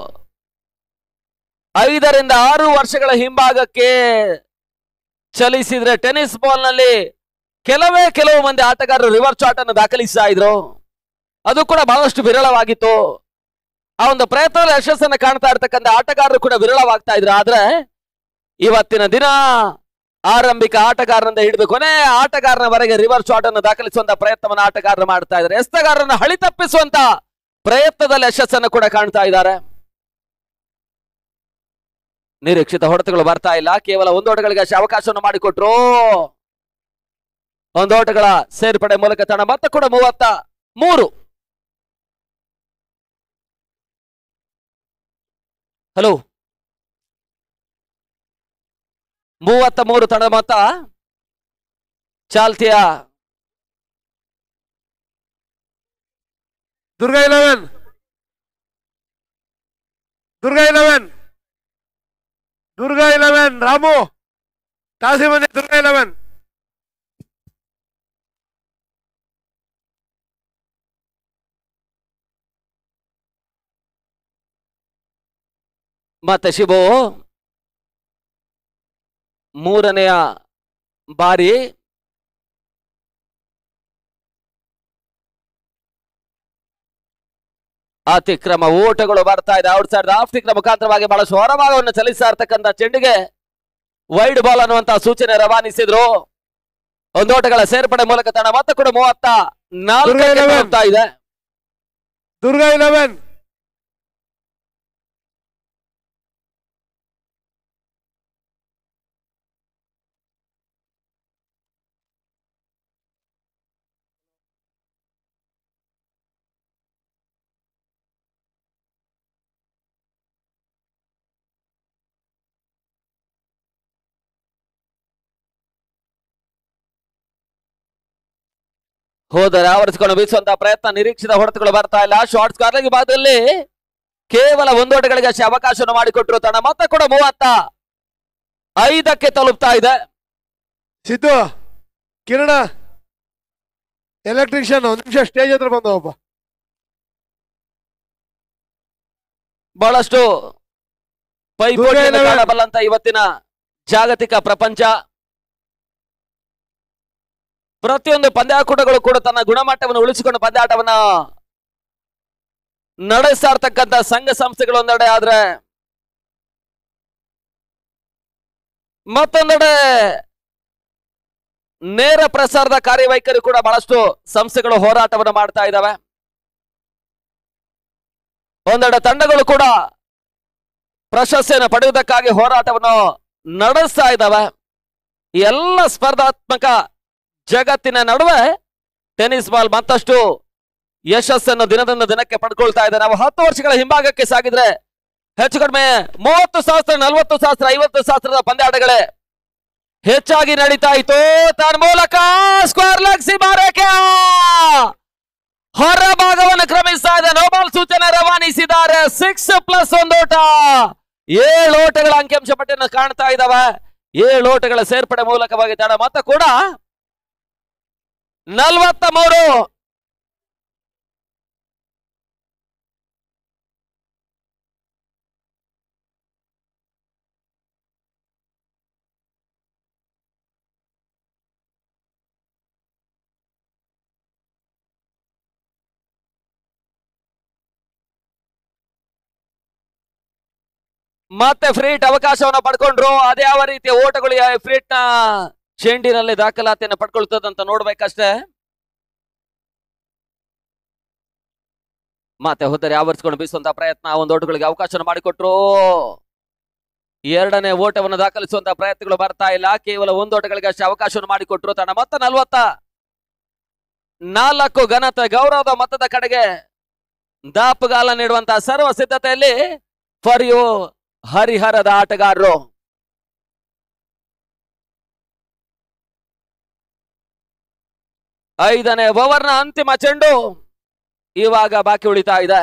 ಐದರಿಂದ ಆರು ವರ್ಷಗಳ ಹಿಂಭಾಗಕ್ಕೆ ಚಲಿಸಿದ್ರೆ ಟೆನ್ನಿಸ್ ಬಾಲ್ ನಲ್ಲಿ ಕೆಲವೇ ಕೆಲವು ಮಂದಿ ಆಟಗಾರರು ರಿವರ್ಸ್ ಶಾಟ್ ಅನ್ನು ದಾಖಲಿಸ್ತಾ ಇದ್ರು ಅದು ಕೂಡ ಬಹಳಷ್ಟು ವಿರಳವಾಗಿತ್ತು ಆ ಒಂದು ಪ್ರಯತ್ನದಲ್ಲಿ ಯಶಸ್ಸನ್ನು ಕಾಣ್ತಾ ಇರ್ತಕ್ಕಂಥ ಆಟಗಾರರು ಕೂಡ ವಿರಳವಾಗ್ತಾ ಇದ್ರು ಆದ್ರೆ ಇವತ್ತಿನ ದಿನ ಆರಂಭಿಕ ಆಟಗಾರರಿಂದ ಹಿಡಿದು ಕೊನೆ ಆಟಗಾರನವರೆಗೆ ರಿವರ್ಸ್ ಶಾಟ್ ಅನ್ನು ದಾಖಲಿಸುವಂತ ಪ್ರಯತ್ನವನ್ನು ಆಟಗಾರರು ಮಾಡ್ತಾ ಇದ್ದಾರೆ ಎಸ್ತಗಾರರನ್ನು ಹಳಿ ತಪ್ಪಿಸುವಂತ ಪ್ರಯತ್ನದಲ್ಲಿ ಯಶಸ್ಸನ್ನು ಕೂಡ ಕಾಣ್ತಾ ಇದ್ದಾರೆ ನಿರೀಕ್ಷಿತ ಹೊಡೆತಗಳು ಬರ್ತಾ ಇಲ್ಲ ಕೇವಲ ಒಂದು ಓಟಗಳಿಗೆ ಅಷ್ಟೇ ಅವಕಾಶವನ್ನು ಮಾಡಿಕೊಟ್ರು ಒಂದು ಓಟಗಳ ಸೇರ್ಪಡೆ ಮೂಲಕ ತಣ ಮತ್ತೆ ಕೂಡ ಮೂವತ್ತ ಮೂರು ಹಲೋ ಮೂವತ್ತ ಮೂರು ತಡ ಮೊತ್ತ ಚಾಲ್ತಿಯ Durga eleven Durga eleven Durga eleven Ramu ಟಾಸಿ ಬಂದೆ ದುರ್ಗಾ ಇಲೆವೆನ್ ಮತ್ತೆ ಶಿವು ಮೂರನೆಯ ಬಾರಿ ಅತಿಕ್ರಮ ಓಟಗಳು ಬರ್ತಾ ಇದೆ ಔಟ್ ಸೈಡ್ ಆಫ್ ನ ಮುಖಾಂತರವಾಗಿ ಬಹಳಷ್ಟು ಹೊರಭಾಗವನ್ನು ಚಲಿಸ್ತಾ ಇರ್ತಕ್ಕಂಥ ಚೆಂಡಿಗೆ ವೈಡ್ ಬಾಲ್ ಅನ್ನುವಂತ ಸೂಚನೆ ರವಾನಿಸಿದ್ರು ಒಂದು ಓಟಗಳ ಸೇರ್ಪಡೆ ಮೂಲಕ ತನ್ನ ಮತ್ತೆ ಕೂಡ ಮೂವತ್ತ ನಾಲ್ಕಕ್ಕೆ ದುರ್ಗಾ eleven. ಹೋಗ್ತಾ ಇದೆ ದುರ್ಗಾ ಇಲೆವೆನ್ ಹೋದರೆ ಆವರಿಸಿಕೊಂಡು ಬೀಸುವಂತ ಪ್ರಯತ್ನ ನಿರೀಕ್ಷಿತ ಹೊಡೆತಗಳು ಬರ್ತಾ ಇಲ್ಲ ಶಾರ್ಟ್ಸ್ ಕಾರ್ಲಿಂಗ್ ಭಾಗದಲ್ಲಿ ಕೇವಲ ಒಂದು ಓಟಗಳಿಗೆ ಅಷ್ಟೇ ಅವಕಾಶವನ್ನು ಮಾಡಿಕೊಟ್ರು ತನ್ನ ಮತ್ತೆ ಕೂಡ ಮೂವತ್ತ ಐದಕ್ಕೆ ತಲುಪ್ತಾ ಇದೆ ಸಿದ್ದು ಕಿರಣ ಎಲೆಕ್ಟ್ರಿಷಿಯನ್ ಒಂದ್ ನಿಮಿಷ ಸ್ಟೇಜ್ ಹತ್ರ ಬಂದವಪ್ಪ ಬಹಳಷ್ಟು ಪೈಪೋಟಿಯನ್ನು eleven. ಕಾಣಬಲ್ಲಂತ ಇವತ್ತಿನ ಜಾಗತಿಕ ಪ್ರಪಂಚ ಪ್ರತಿಯೊಂದು ಪಂದ್ಯಾಕೂಟಗಳು ಕೂಡ ತನ್ನ ಗುಣಮಟ್ಟವನ್ನು ಉಳಿಸಿಕೊಂಡು ಪಂದ್ಯಾಟವನ್ನ ನಡೆಸ್ತಾ ಇರ್ತಕ್ಕಂಥ ಸಂಘ ಸಂಸ್ಥೆಗಳು ಒಂದೆಡೆ ಆದ್ರೆ ಮತ್ತೊಂದೆಡೆ ನೇರ ಪ್ರಸಾರದ ಕಾರ್ಯವೈಖರಿ ಕೂಡ ಬಹಳಷ್ಟು ಸಂಸ್ಥೆಗಳು ಹೋರಾಟವನ್ನು ಮಾಡ್ತಾ ಇದ್ದಾವೆ ಒಂದೆಡೆ ತಂಡಗಳು ಕೂಡ ಪ್ರಶಸ್ತಿಯನ್ನು ಪಡೆಯುವುದಕ್ಕಾಗಿ ಹೋರಾಟವನ್ನು ನಡೆಸ್ತಾ ಇದ್ದಾವೆ ಈ ಎಲ್ಲ ಸ್ಪರ್ಧಾತ್ಮಕ ಜಗತ್ತಿನ ನಡುವೆ ಟೆನ್ನಿಸ್ ಬಾಲ್ ಮತ್ತಷ್ಟು ಯಶಸ್ಸನ್ನು ದಿನದಿಂದ ದಿನಕ್ಕೆ ಪಡ್ಕೊಳ್ತಾ ಇದೆ ನಾವು ಹತ್ತು ವರ್ಷಗಳ ಹಿಂಭಾಗಕ್ಕೆ ಸಾಗಿದ್ರೆ ಹೆಚ್ಚು ಕಡಿಮೆ ಮೂವತ್ತು ಸಹಸ್ರ ನಲವತ್ತು ಸಹಸ್ರ ಐವತ್ತು ಸಹಸ್ರದ ಪಂದ್ಯಾಟಗಳೇ ಹೆಚ್ಚಾಗಿ ನಡೀತಾ ಇತ್ತು ತನ್ನ ಮೂಲಕ ಸ್ಕ್ವೇರ್ ಲಗ್ಸಿ ಮಾರಕ್ಕೆ ಹೊರ ಭಾಗವನ್ನು ಕ್ರಮಿಸ್ತಾ ಇದೆ ನೋಬಾಲ್ ಸೂಚನೆ ರವಾನಿಸಿದ್ದಾರೆ ಸಿಕ್ಸ್ ಪ್ಲಸ್ ಒಂದು ಓಟ ಏಳು ಓಟಗಳ ಅಂಕಿಅಂಶ ಪಟ್ಟಿಯನ್ನು ಕಾಣ್ತಾ ಇದ್ದಾವೆ ಏಳು ಓಟಗಳ ಸೇರ್ಪಡೆ ಮೂಲಕವಾಗಿ ತಡ ಮೊತ್ತ ಕೂಡ ನಲ್ವತ್ತ ಮೂರು ಮತ್ತೆ ಫ್ರೀಟ್ ಅವಕಾಶವನ್ನು ಪಡ್ಕೊಂಡ್ರು ಅದ್ಯಾವ ರೀತಿಯ ಓಟಗಳು ಫ್ರೀಟ್ ನ ಚೆಂಡಿನಲ್ಲಿ ದಾಖಲಾತಿಯನ್ನು ಪಡ್ಕೊಳ್ತದಂತ ನೋಡ್ಬೇಕಷ್ಟೇ ಮತ್ತೆ ಹೋದರೆ ಆವರಿಸಿಕೊಂಡು ಬೀಸುವಂತ ಪ್ರಯತ್ನ ಒಂದು ಓಟಗಳಿಗೆ ಅವಕಾಶವನ್ನು ಮಾಡಿಕೊಟ್ರು ಎರಡನೇ ಓಟವನ್ನು ದಾಖಲಿಸುವಂತ ಪ್ರಯತ್ನಗಳು ಬರ್ತಾ ಇಲ್ಲ ಕೇವಲ ಒಂದು ಓಟಗಳಿಗೆ ಅಷ್ಟೇ ಅವಕಾಶವನ್ನು ಮಾಡಿಕೊಟ್ರು ತನ್ನ ಮತ್ತೆ ನಲ್ವತ್ತ ನಾಲ್ಕು ಘನತೆ ಗೌರವದ ಮತದ ಕಡೆಗೆ ದಾಪುಗಾಲ ನೀಡುವಂತಹ ಸರ್ವ ಸಿದ್ಧತೆಯಲ್ಲಿ ಫಾರ್ ಯು ಹರಿಹರದ ಆಟಗಾರರು ಐದನೇ ಓವರ್ನ ಅಂತಿಮ ಚೆಂಡು ಇವಾಗ ಬಾಕಿ ಉಳಿತಾ ಇದೆ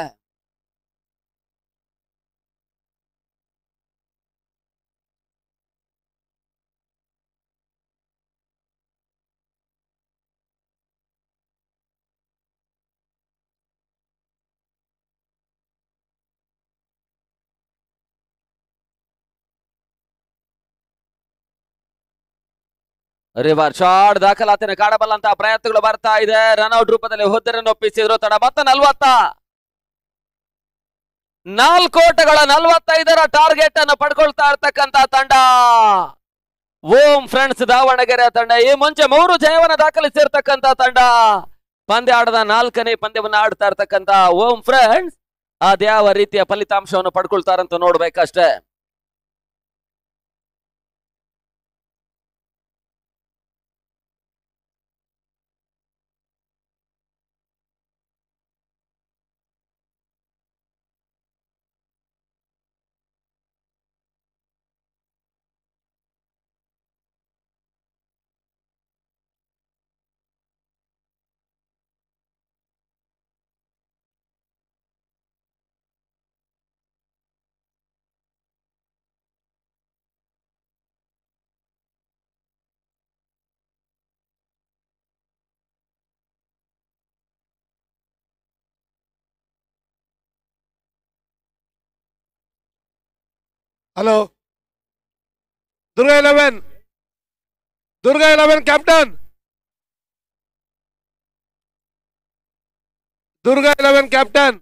ರಿವರ್ ಶಾಟ್ ದಾಖಲಾತಿನ ಕಾಣಬಲ್ಲಂತ ಪ್ರಯತ್ನಗಳು ಬರ್ತಾ ಇದೆ ರನ್ಔಟ್ ರೂಪದಲ್ಲಿ ಹುದ್ದರನ್ನು ಒಪ್ಪಿಸಿದ್ರು ತಡ ಮತ್ತೆ ನಲ್ವತ್ತ ನಾಲ್ಕೋಟಗಳ ನಲ್ವತ್ತೈದರ ಟಾರ್ಗೆಟ್ ಅನ್ನು ಪಡ್ಕೊಳ್ತಾ ಇರ್ತಕ್ಕಂತ ತಂಡ ಓಂ ಫ್ರೆಂಡ್ಸ್ ದಾವಣಗೆರೆ ತಂಡ ಈ ಮುಂಚೆ ಮೂರು ಜಯವನ್ನ ದಾಖಲಿಸಿರ್ತಕ್ಕಂತ ತಂಡ ಪಂದ್ಯ ಆಡದ ನಾಲ್ಕನೇ ಪಂದ್ಯವನ್ನ ಆಡ್ತಾ ಇರ್ತಕ್ಕಂತ ಓಂ ಫ್ರೆಂಡ್ಸ್ ಅದ್ಯಾವ ರೀತಿಯ ಫಲಿತಾಂಶವನ್ನು ಪಡ್ಕೊಳ್ತಾರಂತ ನೋಡ್ಬೇಕಷ್ಟೇ hello Durga eleven Durga eleven captain Durga eleven captain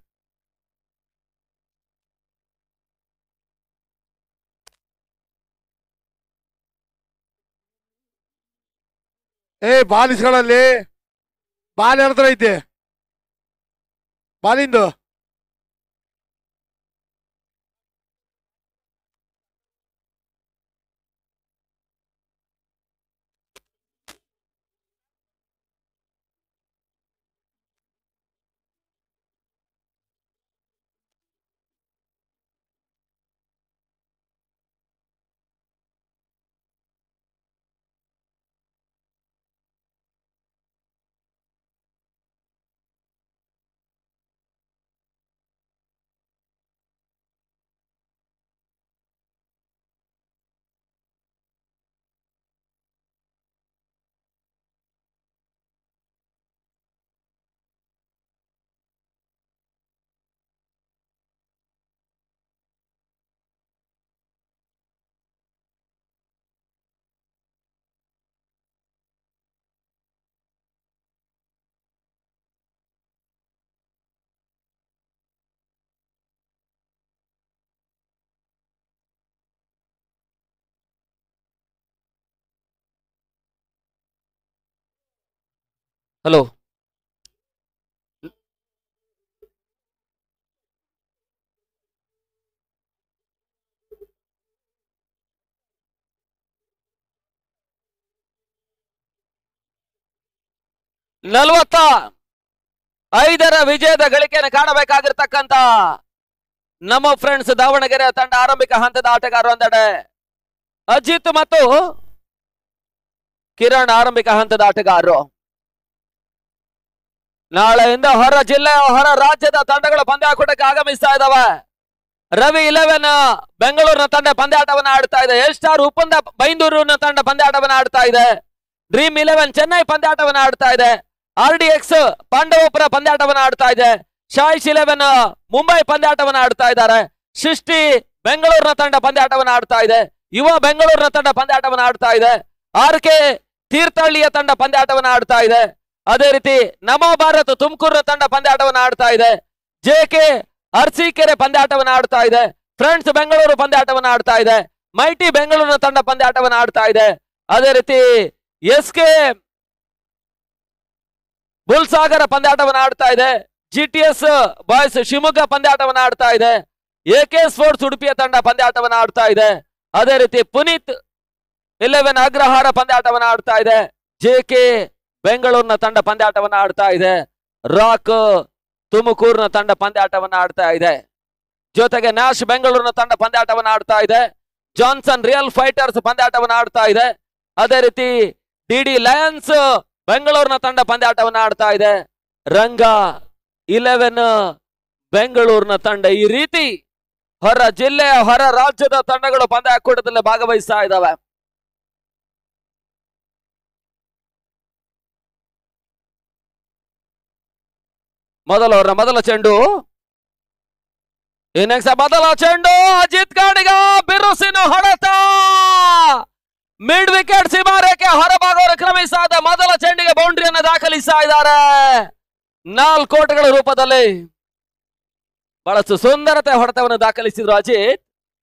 ಏ ಬಾಲ್ ಇಸ್ಕೊಳ್ಳಲ್ಲಿ ಬಾಲ್ ಯಾರ ಹತ್ರ ಐತೆ ಬಾಲಿಂದು ಹಲೋ ನಲವತ್ತ ಐದರ ವಿಜಯದ ಗಳಿಕೆಯನ್ನು ಕಾಣಬೇಕಾಗಿರ್ತಕ್ಕಂತ ನಮ್ಮ ಫ್ರೆಂಡ್ಸ್ ದಾವಣಗೆರೆ ತಂಡ ಆರಂಭಿಕ ಹಂತದ ಆಟಗಾರರು ಒಂದೆಡೆ ಅಜಿತ್ ಮತ್ತು ಕಿರಣ್ ಆರಂಭಿಕ ಹಂತದ ಆಟಗಾರರು ನಾಳೆಯಿಂದ ಹೊರ ಜಿಲ್ಲೆ ಹೊರ ರಾಜ್ಯದ ತಂಡಗಳು ಪಂದ್ಯಾಕೂಟಕ್ಕೆ ಆಗಮಿಸ್ತಾ ಇದಾವೆ ರವಿ ಇಲೆವೆನ್ ಬೆಂಗಳೂರಿನ ತಂಡ ಪಂದ್ಯಾಟವನ್ನ ಆಡ್ತಾ ಇದೆ ಎಲ್ ಸ್ಟಾರ್ ಉಪ್ಪಂದ ಬೈಂದೂರಿನ ತಂಡ ಪಂದ್ಯಾಟವನ್ನ ಆಡ್ತಾ ಇದೆ ಡ್ರೀಮ್ ಇಲೆವೆನ್ ಚೆನ್ನೈ ಪಂದ್ಯಾಟವನ್ನ ಆಡ್ತಾ ಇದೆ ಆರ್ ಡಿ ಎಕ್ಸ್ ಪಾಂಡವಪುರ ಪಂದ್ಯಾಟವನ್ನ ಆಡ್ತಾ ಇದೆ ಶಾಯ್ಸ್ ಇಲೆವೆನ್ ಮುಂಬೈ ಪಂದ್ಯಾಟವನ್ನ ಆಡ್ತಾ ಇದ್ದಾರೆ ಸೃಷ್ಟಿ ಬೆಂಗಳೂರಿನ ತಂಡ ಪಂದ್ಯಾಟವನ್ನ ಆಡ್ತಾ ಇದೆ ಯುವ ಬೆಂಗಳೂರಿನ ತಂಡ ಪಂದ್ಯಾಟವನ್ನ ಆಡ್ತಾ ಇದೆ ಆರ್ ಕೆ ತೀರ್ಥಹಳ್ಳಿಯ ತಂಡ ಪಂದ್ಯಾಟವನ್ನ ಆಡ್ತಾ ಇದೆ ಅದೇ ರೀತಿ ನಮೋ ಭಾರತ್ ತುಮಕೂರಿನ ತಂಡ ಪಂದ್ಯಾಟವನ್ನ ಆಡ್ತಾ ಇದೆ ಜೆ ಕೆ ಅರ್ಸಿಕೆರೆ ಪಂದ್ಯಾಟವನ್ನ ಆಡ್ತಾ ಇದೆ ಫ್ರೆಂಡ್ಸ್ ಬೆಂಗಳೂರು ಪಂದ್ಯಾಟವನ್ನ ಆಡ್ತಾ ಇದೆ ಮೈಟಿ ಬೆಂಗಳೂರಿನ ತಂಡ ಪಂದ್ಯಾಟವನ್ನ ಆಡ್ತಾ ಇದೆ ಅದೇ ರೀತಿ ಎಸ್ ಕೆ ಬುಲ್ಸಾಗರ ಪಂದ್ಯಾಟವನ್ನ ಆಡ್ತಾ ಇದೆ G T S boys Shivamogga ಪಂದ್ಯಾಟವನ್ನ ಆಡ್ತಾ ಇದೆ ಎ ಕೆ ಸ್ಪೋರ್ಟ್ಸ್ ಉಡುಪಿಯ ತಂಡ ಪಂದ್ಯಾಟವನ್ನ ಆಡ್ತಾ ಇದೆ ಅದೇ ರೀತಿ ಪುನೀತ್ ಇಲೆವೆನ್ ಅಗ್ರಹಾರ ಪಂದ್ಯಾಟವನ್ನ ಆಡ್ತಾ ಇದೆ ಜೆ ಕೆ ಬೆಂಗಳೂರಿನ ತಂಡ ಪಂದ್ಯಾಟವನ್ನ ಆಡ್ತಾ ಇದೆ ರಾಕ್ ತುಮಕೂರಿನ ತಂಡ ಪಂದ್ಯಾಟವನ್ನ ಆಡ್ತಾ ಇದೆ ಜೊತೆಗೆ ನ್ಯಾಶ್ ಬೆಂಗಳೂರಿನ ತಂಡ ಪಂದ್ಯಾಟವನ್ನ ಆಡ್ತಾ ಇದೆ ಜಾನ್ಸನ್ ರಿಯಲ್ ಫೈಟರ್ಸ್ ಪಂದ್ಯಾಟವನ್ನ ಆಡ್ತಾ ಇದೆ ಅದೇ ರೀತಿ ಡಿ ಡಿ ಲಯನ್ಸ್ ಬೆಂಗಳೂರಿನ ತಂಡ ಪಂದ್ಯಾಟವನ್ನ ಆಡ್ತಾ ಇದೆ ರಂಗ ಇಲೆವೆನ್ ಬೆಂಗಳೂರಿನ ತಂಡ ಈ ರೀತಿ ಹೊರ ಜಿಲ್ಲೆಯ ಹೊರ ರಾಜ್ಯದ ತಂಡಗಳು ಪಂದ್ಯಾಕೂಟದಲ್ಲಿ ಭಾಗವಹಿಸ್ತಾ ಇದ್ದಾವೆ ಮೊದಲ ಅವರ ಮೊದಲ ಚೆಂಡು ಇನ್ನೆಕ್ಸ ಮೊದಲ ಚೆಂಡು ಅಜಿತ್ ಗಾಡಿಗ ಬಿರುಸಿನ ಹೊಡೆತ ಮಿಡ್ ವಿಕೆಟ್ ಸೀಮಾರೇಖೆ ಹೊರಭಾಗವರು ಕ್ರಮಿಸಾದ ಮೊದಲ ಚೆಂಡಿಗೆ ಬೌಂಡ್ರಿಯನ್ನು ದಾಖಲಿಸ್ತಾ ಇದ್ದಾರೆ ನಾಲ್ಕು ಕೋಟಗಳ ರೂಪದಲ್ಲಿ ಬಹಳಷ್ಟು ಸುಂದರತೆ ಹೊಡೆತವನ್ನು ದಾಖಲಿಸಿದ್ರು ಅಜಿತ್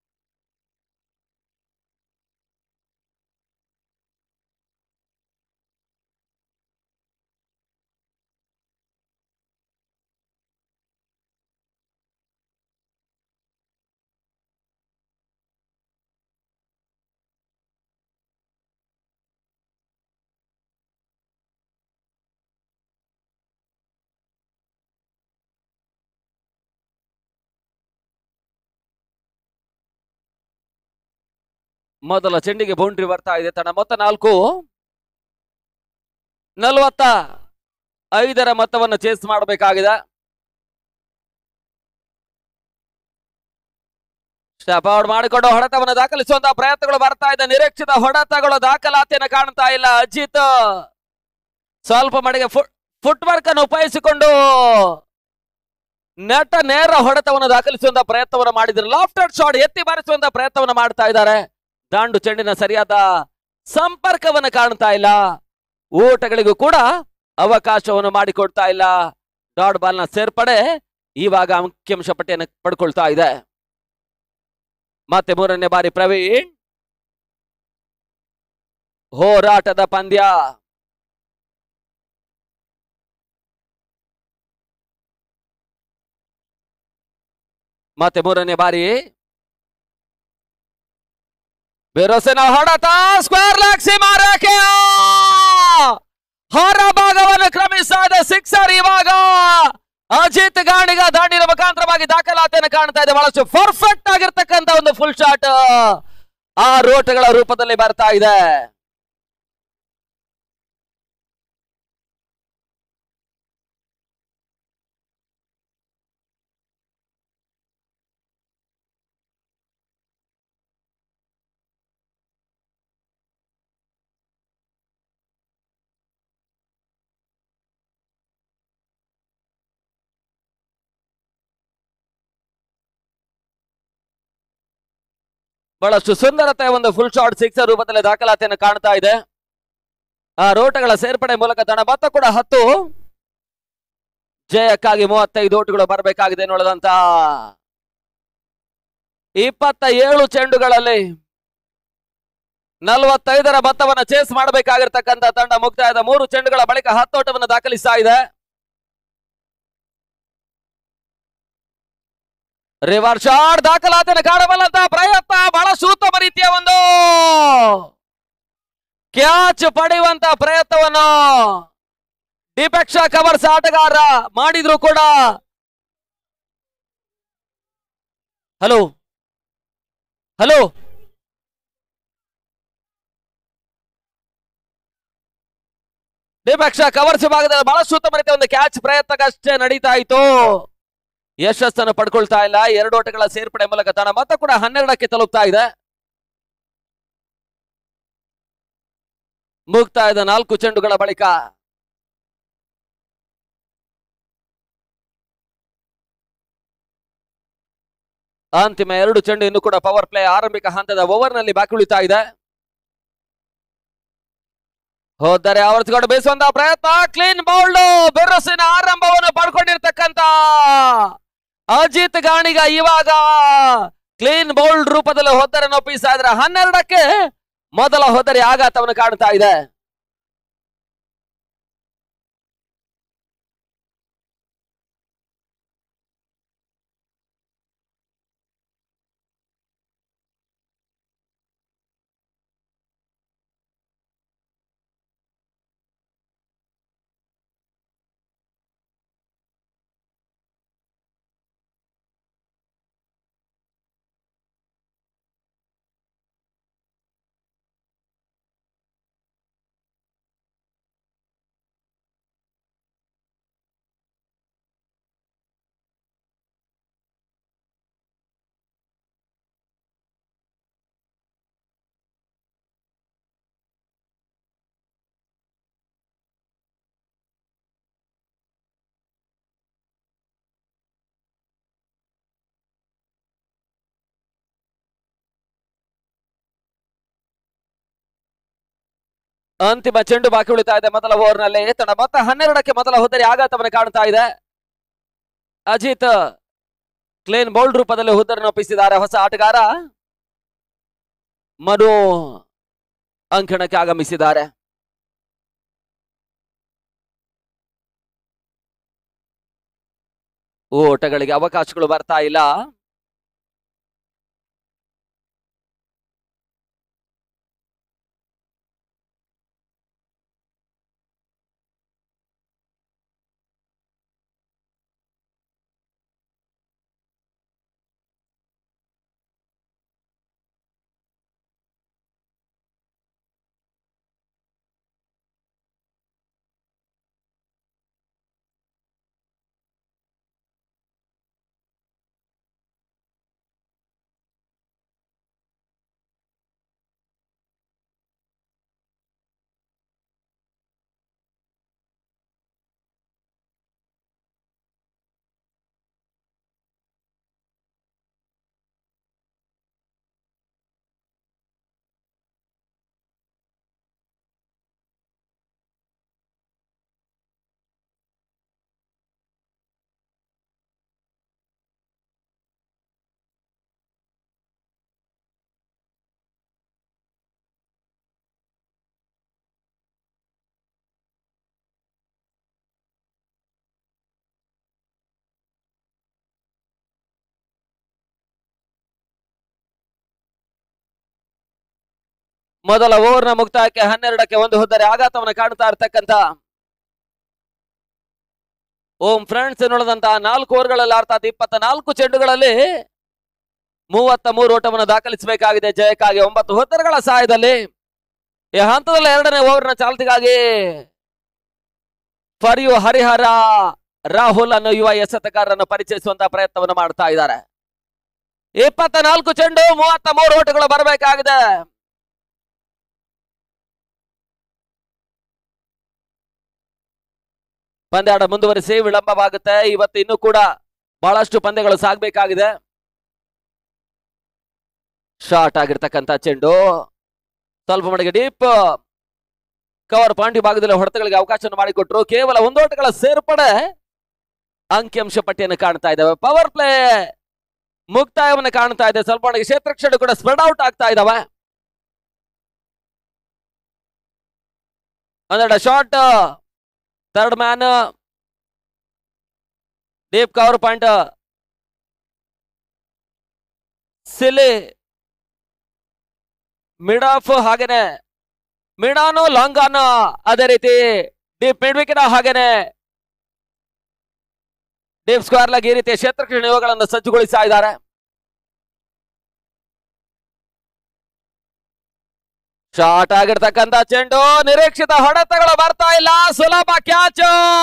ಮೊದಲ ಚೆಂಡಿಗೆ ಬೌಂಡ್ರಿ ಬರ್ತಾ ಇದೆ ತನ್ನ ಮೊತ್ತ ನಾಲ್ಕು ನಲವತ್ತ ಐದರ ಮೊತ್ತವನ್ನು ಚೇಸ್ ಮಾಡಬೇಕಾಗಿದೆ ಸ್ಟೆಪ್ ಔಟ್ ಮಾಡಿಕೊಂಡು ಹೊಡೆತವನ್ನು ದಾಖಲಿಸುವಂತಹ ಪ್ರಯತ್ನಗಳು ಬರ್ತಾ ಇದೆ ನಿರೀಕ್ಷಿತ ಹೊಡೆತಗಳು ದಾಖಲಾತಿಯನ್ನು ಕಾಣ್ತಾ ಇಲ್ಲ ಅಜಿತ್ ಸ್ವಲ್ಪ ಮಟ್ಟಿಗೆ ಫುಟ್ ವರ್ಕ್ ಅನ್ನು ಉಪಯೋಗಿಸಿಕೊಂಡು ನೆಟ ನೇರ ಹೊಡೆತವನ್ನು ದಾಖಲಿಸುವಂತಹ ಪ್ರಯತ್ನವನ್ನು ಮಾಡಿದ್ರು ಲಾಫ್ಟರ್ ಶಾಟ್ ಎತ್ತಿ ಬಾರಿಸುವಂತಹ ಪ್ರಯತ್ನವನ್ನು ಮಾಡ್ತಾ ಇದ್ದಾರೆ ದಾಂಡು ಚೆಂಡಿನ ಸರಿಯಾದ ಸಂಪರ್ಕವನ್ನು ಕಾಣ್ತಾ ಇಲ್ಲ ಊಟಗಳಿಗೂ ಕೂಡ ಅವಕಾಶವನ್ನು ಮಾಡಿಕೊಡ್ತಾ ಇಲ್ಲ ಡಾಟ್ ಬಾಲ್ನ ಸೇರ್ಪಡೆ ಇವಾಗ ಅಂಕಿಅಂಶ ಪಟ್ಟಿಯನ್ನು ಪಡ್ಕೊಳ್ತಾ ಇದೆ ಮತ್ತೆ ಮೂರನೇ ಬಾರಿ ಪ್ರವೀಣ್ ಹೋರಾಟದ ಪಂದ್ಯ ಮತ್ತೆ ಮೂರನೇ ಬಾರಿ ಬಿರುಸಿನ ಹೊಡೆತ ಸ್ಕ್ವೇರ್ ಲಾಕ್ ಸೀಮಾರೇಖೆ ಹೊರ ಭಾಗವನ್ನು ಕ್ರಮಿಸಾದ ಸಿಕ್ಸರ್ ಇವಾಗ ಅಜಿತ್ ಗಾಣಿಗ ದಾಂಡಿನ ಮುಖಾಂತರವಾಗಿ ದಾಖಲಾತಿಯನ್ನು ಕಾಣ್ತಾ ಇದೆ ಬಹಳಷ್ಟು ಪರ್ಫೆಕ್ಟ್ ಆಗಿರ್ತಕ್ಕಂತ ಒಂದು ಫುಲ್ ಶಾಟ್ ಆ ರೋಟಗಳ ರೂಪದಲ್ಲಿ ಬರ್ತಾ ಇದೆ ಬಹಳಷ್ಟು ಸುಂದರತೆ ಒಂದು ಫುಲ್ ಶಾಟ್ ಸಿಕ್ಸರ್ ರೂಪದಲ್ಲಿ ದಾಖಲಾತಿಯನ್ನು ಕಾಣ್ತಾ ಇದೆ ಆ ರೋಟಗಳ ಸೇರ್ಪಡೆ ಮೂಲಕ ತನ್ನ ಮೊತ್ತ ಕೂಡ ಹತ್ತು ಜಯಕ್ಕಾಗಿ ಮೂವತ್ತೈದು ಓಟುಗಳು ಬರಬೇಕಾಗಿದೆ ನೋಡದಂತ ಇಪ್ಪತ್ತ ಏಳು ಚೆಂಡುಗಳಲ್ಲಿ ನಲವತ್ತೈದರ ಮೊತ್ತವನ್ನು ಚೇಸ್ ಮಾಡಬೇಕಾಗಿರ್ತಕ್ಕಂಥ ತಂಡ ಮುಕ್ತಾಯದ ಮೂರು ಚೆಂಡುಗಳ ಬಳಿಕ ಹತ್ತೋಟವನ್ನು ದಾಖಲಿಸ್ತಾ ಇದೆ ರಿವರ್ ಶಾಟ್ ದಾಖಲಾತಿಯನ್ನು ಕಾಣಬಲ್ಲಂತಹ ಪ್ರಯತ್ನ ಬಹಳ ಸೂಕ್ತಮ ರೀತಿಯ ಒಂದು ಕ್ಯಾಚ್ ಪಡೆಯುವಂತ ಪ್ರಯತ್ನವನ್ನು ದೀಪಕ್ಷ ಕವರ್ಸ್ ಆಟಗಾರ ಮಾಡಿದ್ರು ಕೂಡ ಹಲೋ ಹಲೋ ದೀಪಕ್ಷ ಕವರ್ಸ್ ವಿಭಾಗದಲ್ಲಿ ಬಹಳ ಉತ್ತಮ ರೀತಿಯ ಒಂದು ಕ್ಯಾಚ್ ಪ್ರಯತ್ನಕ್ಕಷ್ಟೇ ನಡೀತಾ ಇತ್ತು ಯಶಸ್ಸನ್ನು ಪಡ್ಕೊಳ್ತಾ ಇಲ್ಲ ಎರಡು ಓಟಗಳ ಸೇರ್ಪಡೆ ಮೂಲಕ ತನ್ನ ಮತ ಕೂಡ ಹನ್ನೆರಡಕ್ಕೆ ತಲುಪ್ತಾ ಇದೆ ಮುಕ್ತಾಯದ ನಾಲ್ಕು ಚೆಂಡುಗಳ ಬಳಿಕ ಅಂತಿಮ ಎರಡು ಚೆಂಡು ಇನ್ನು ಕೂಡ ಪವರ್ ಪ್ಲೇ ಆರಂಭಿಕ ಹಂತದ ಓವರ್ನಲ್ಲಿ ಬಾಕಿ ಉಳಿತಾ ಇದೆ ಹೋದರೆ ಆವರಿಸಿಕೊಂಡು ಬೇಯಿಸುವಂತಹ ಪ್ರಯತ್ನ ಕ್ಲೀನ್ ಬೌಲ್ಡ್ ಬೆರಸಿನ ಆರಂಭವನ್ನು ಪಡ್ಕೊಂಡಿರ್ತಕ್ಕಂತ ಅಜಿತ್ ಗಾಣಿಗ ಇವಾಗ ಕ್ಲೀನ್ ಬೌಲ್ಡ್ ರೂಪದಲ್ಲಿ ಹೊದ್ದರನ್ನು ಒಪ್ಪಿಸ್ತಾ ಇದ್ರೆ ಹನ್ನೆರಡಕ್ಕೆ ಮೊದಲ ಹೊದರೆ ಆಘಾತವನ್ನು ಕಾಣ್ತಾ ಇದೆ ಅಂತಿಮ ಚೆಂಡು ಬಾಕಿ ಉಳಿತಾ ಇದೆ ಮೊದಲ ಓವರ್ನಲ್ಲಿ ತನ್ನ ಮೊತ್ತ ಹನ್ನೆರಡಕ್ಕೆ ಮೊದಲ ಹೋದರೆ ಆಘಾತವನ್ನು ಕಾಣ್ತಾ ಇದೆ ಅಜಿತ್ ಕ್ಲೇನ್ ಬೌಲ್ಡ್ ರೂಪದಲ್ಲಿ ಹುದ್ದರನ್ನು ಒಪ್ಪಿಸಿದ್ದಾರೆ ಹೊಸ ಆಟಗಾರ ಮನು ಅಂಕಣಕ್ಕೆ ಆಗಮಿಸಿದ್ದಾರೆ ಓಟಗಳಿಗೆ ಅವಕಾಶಗಳು ಬರ್ತಾ ಇಲ್ಲ ಮೊದಲ ಓವರ್ನ ಮುಕ್ತಾಯಕ್ಕೆ ಹನ್ನೆರಡಕ್ಕೆ ಒಂದು ಹೋದರೆ ಆಘಾತವನ್ನು ಕಾಣ್ತಾ ಇರ್ತಕ್ಕಂತ ಓಂ ಫ್ರೆಂಡ್ಸ್ ಎನ್ನುಳ್ಳದಂತಹ ನಾಲ್ಕು ಓವರ್ಗಳಲ್ಲಿ ಅರ್ಥಾತ್ ಇಪ್ಪತ್ತ ನಾಲ್ಕು ಚೆಂಡುಗಳಲ್ಲಿ ಮೂವತ್ತ ಮೂರು ಓಟವನ್ನು ದಾಖಲಿಸಬೇಕಾಗಿದೆ ಜಯಕ್ಕಾಗಿ ಒಂಬತ್ತು ಹೊತ್ತರಗಳ ಸಹಾಯದಲ್ಲಿ ಈ ಹಂತದಲ್ಲಿ ಎರಡನೇ ಓವರ್ನ ಚಾಲ್ತಿಗಾಗಿ ಫರ್ ಯು ಹರಿಹರ ರಾಹುಲ್ ಅನ್ನೋ ಯುವ ಎಸೆತಗಾರರನ್ನು ಪರಿಚಯಿಸುವಂತಹ ಪ್ರಯತ್ನವನ್ನು ಮಾಡ್ತಾ ಇದ್ದಾರೆ ಇಪ್ಪತ್ತ ನಾಲ್ಕು ಚೆಂಡು ಮೂವತ್ತ ಮೂರು ಓಟಗಳು ಬರಬೇಕಾಗಿದೆ ಪಂದ್ಯಾಟ ಮುಂದುವರಿಸಿ ವಿಳಂಬವಾಗುತ್ತೆ ಇವತ್ತು ಇನ್ನೂ ಕೂಡ ಬಹಳಷ್ಟು ಪಂದ್ಯಗಳು ಸಾಗಬೇಕಾಗಿದೆ ಶಾರ್ಟ್ ಆಗಿರ್ತಕ್ಕಂಥ ಚೆಂಡು ಸ್ವಲ್ಪ ಮಟ್ಟಿಗೆ ಡೀಪ್ ಕವರ್ ಪಾಂಡಿ ಭಾಗದಲ್ಲಿ ಹೊಡೆತಗಳಿಗೆ ಅವಕಾಶವನ್ನು ಮಾಡಿಕೊಟ್ರು ಕೇವಲ ಒಂದು ಓಟಗಳ ಸೇರ್ಪಡೆ ಅಂಕಿಅಂಶ ಪಟ್ಟಿಯನ್ನು ಕಾಣ್ತಾ ಇದ್ದಾವೆ ಪವರ್ ಪ್ಲೇ ಮುಕ್ತಾಯವನ್ನು ಕಾಣ್ತಾ ಇದೆ ಸ್ವಲ್ಪ ಮಟ್ಟಿಗೆ ಕ್ಷೇತ್ರಕ್ಷಣ ಕೂಡ ಸ್ಪ್ರೆಡ್ ಔಟ್ ಆಗ್ತಾ ಇದಾವೆ ಒಂದೆರಡು short third man deep cover point silly mid off ಹಾಗೇನೆ ಮಿಡಾನು ಲಾಂಗ್ ಆನ್ ಅದೇ ರೀತಿ ಡೀಪ್ ಮಿಡ್ ವಿಕೆಟ್ ಹಾಗೇನೆ ಡೀಪ್ ಸ್ಕ್ವೇರ್ ಲಾಗ್ ಈ ರೀತಿಯ ಕ್ಷೇತ್ರ ನಿಯೋಗಗಳನ್ನು ಸಜ್ಜುಗೊಳಿಸ್ತಾ ಇದ್ದಾರೆ ಶಾರ್ಟ್ ಆಗಿರ್ತಕ್ಕಂಥ ಚೆಂಡು ನಿರೀಕ್ಷಿತ ಹೊಡೆತಗಳು ಬರ್ತಾ ಇಲ್ಲ ಸುಲಭ ಕ್ಯಾಚ್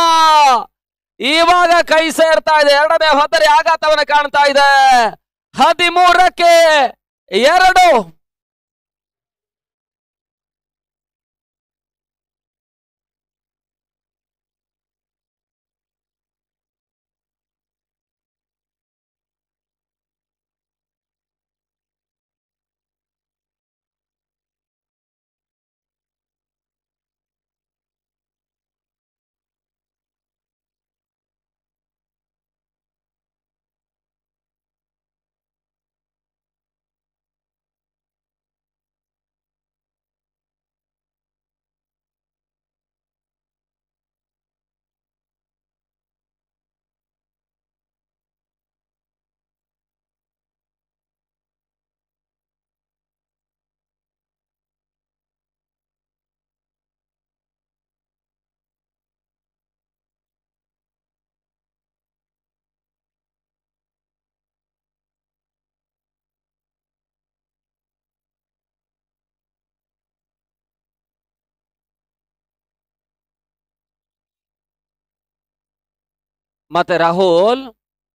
ಇವಾಗ ಕೈ ಸೇರ್ತಾ ಇದೆ ಎರಡನೇ ಹೊತ್ತರಿ ಆಘಾತವನ್ನು ಕಾಣ್ತಾ ಇದೆ ಹದಿಮೂರಕ್ಕೆ ಎರಡು ಮತ್ತೆ ರಾಹುಲ್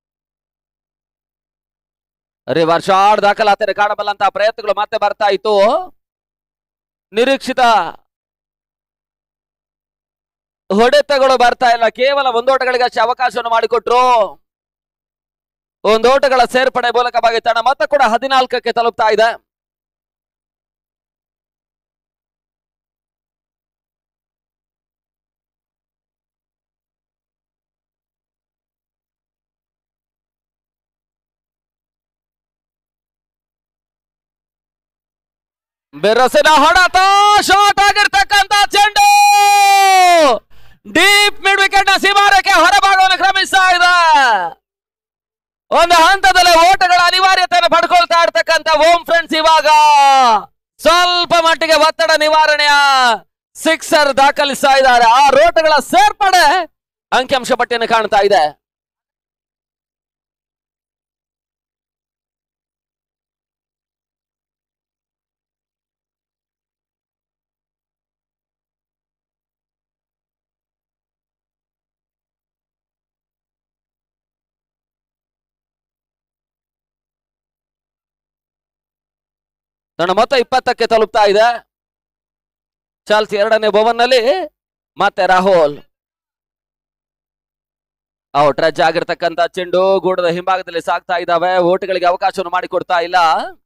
ರಿವರ್ ಶಾಟ್ ದಾಖಲಾತಿನ ಕಾಣಬಲ್ಲಂತಹ ಪ್ರಯತ್ನಗಳು ಮತ್ತೆ ಬರ್ತಾ ಇತ್ತು ನಿರೀಕ್ಷಿತ ಹೊಡೆತಗಳು ಬರ್ತಾ ಇಲ್ಲ ಕೇವಲ ಒಂದೋಟಗಳಿಗಷ್ಟೇ ಅವಕಾಶವನ್ನು ಮಾಡಿಕೊಟ್ರು ಒಂದೋಟಗಳ ಸೇರ್ಪಡೆ ಮೂಲಕವಾಗಿ ತನ್ನ ಮೊತ್ತ ಕೂಡ ಹದಿನಾಲ್ಕಕ್ಕೆ ತಲುಪ್ತಾ ಇದೆ ಬಿರುಸಿನ ಹೊಡೆತ ಶಾರ್ಟ್ ಆಗಿರ್ತಕ್ಕಂತ ಚೆಂಡು ಡೀಪ್ ಮಿಡ್ ವಿಕೆಟ್ ನ ಸೀಮಾರಕ್ಕೆ ಹೊರಭಾಗವನ್ನು ಕ್ರಮಿಸ್ತಾ ಇದೆ ಒಂದು ಹಂತದಲ್ಲಿ ಓಟಗಳ ಅನಿವಾರ್ಯತೆಯನ್ನು ಪಡ್ಕೊಳ್ತಾ ಇರ್ತಕ್ಕಂಥ ಓಂ ಫ್ರೆಂಡ್ಸ್ ಇವಾಗ ಸ್ವಲ್ಪ ಮಟ್ಟಿಗೆ ಒತ್ತಡ ನಿವಾರಣೆಯ ಸಿಕ್ಸರ್ ದಾಖಲಿಸ್ತಾ ಇದ್ದಾರೆ ಆ ರೋಟಗಳ ಸೇರ್ಪಡೆ ಅಂಕಿಅಂಶ ಪಟ್ಟಿಯನ್ನು ಕಾಣ್ತಾ ಇದೆ ನನ್ನ ಮೊತ್ತ ಇಪ್ಪತ್ತಕ್ಕೆ ತಲುಪ್ತಾ ಇದೆ ಚಾಲ್ಸ್ ಎರಡನೇ ಓವರ್ ನಲ್ಲಿ ಮತ್ತೆ ರಾಹುಲ್ ಔಟ್ ರಜ್ ಆಗಿರ್ತಕ್ಕಂತ ಚೆಂಡು ಗೂಡದ ಹಿಂಭಾಗದಲ್ಲಿ ಸಾಗ್ತಾ ಇದ್ದಾವೆ ಓಟುಗಳಿಗೆ ಅವಕಾಶವನ್ನು ಮಾಡಿಕೊಡ್ತಾ ಇಲ್ಲ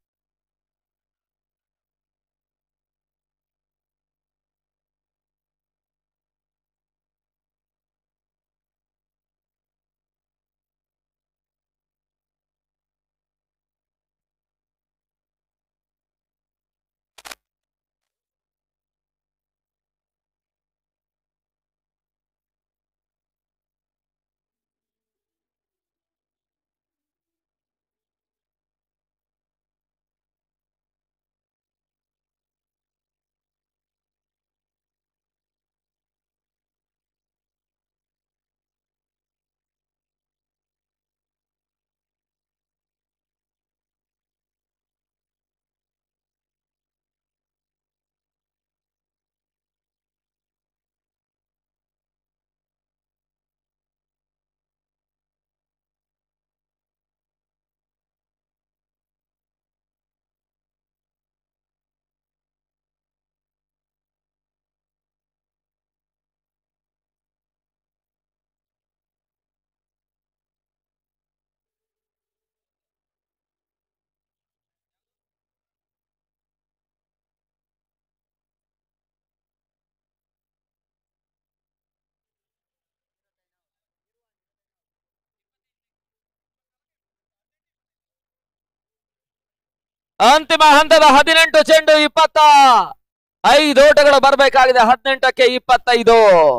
ಅಂತಿಮ ಹಂತದ ಹದಿನೆಂಟು ಚೆಂಡು ಇಪ್ಪತ್ತ ಐದು ಓಟಗಳು ಬರಬೇಕಾಗಿದೆ ಹದಿನೆಂಟಕ್ಕೆ ಇಪ್ಪತ್ತೈದು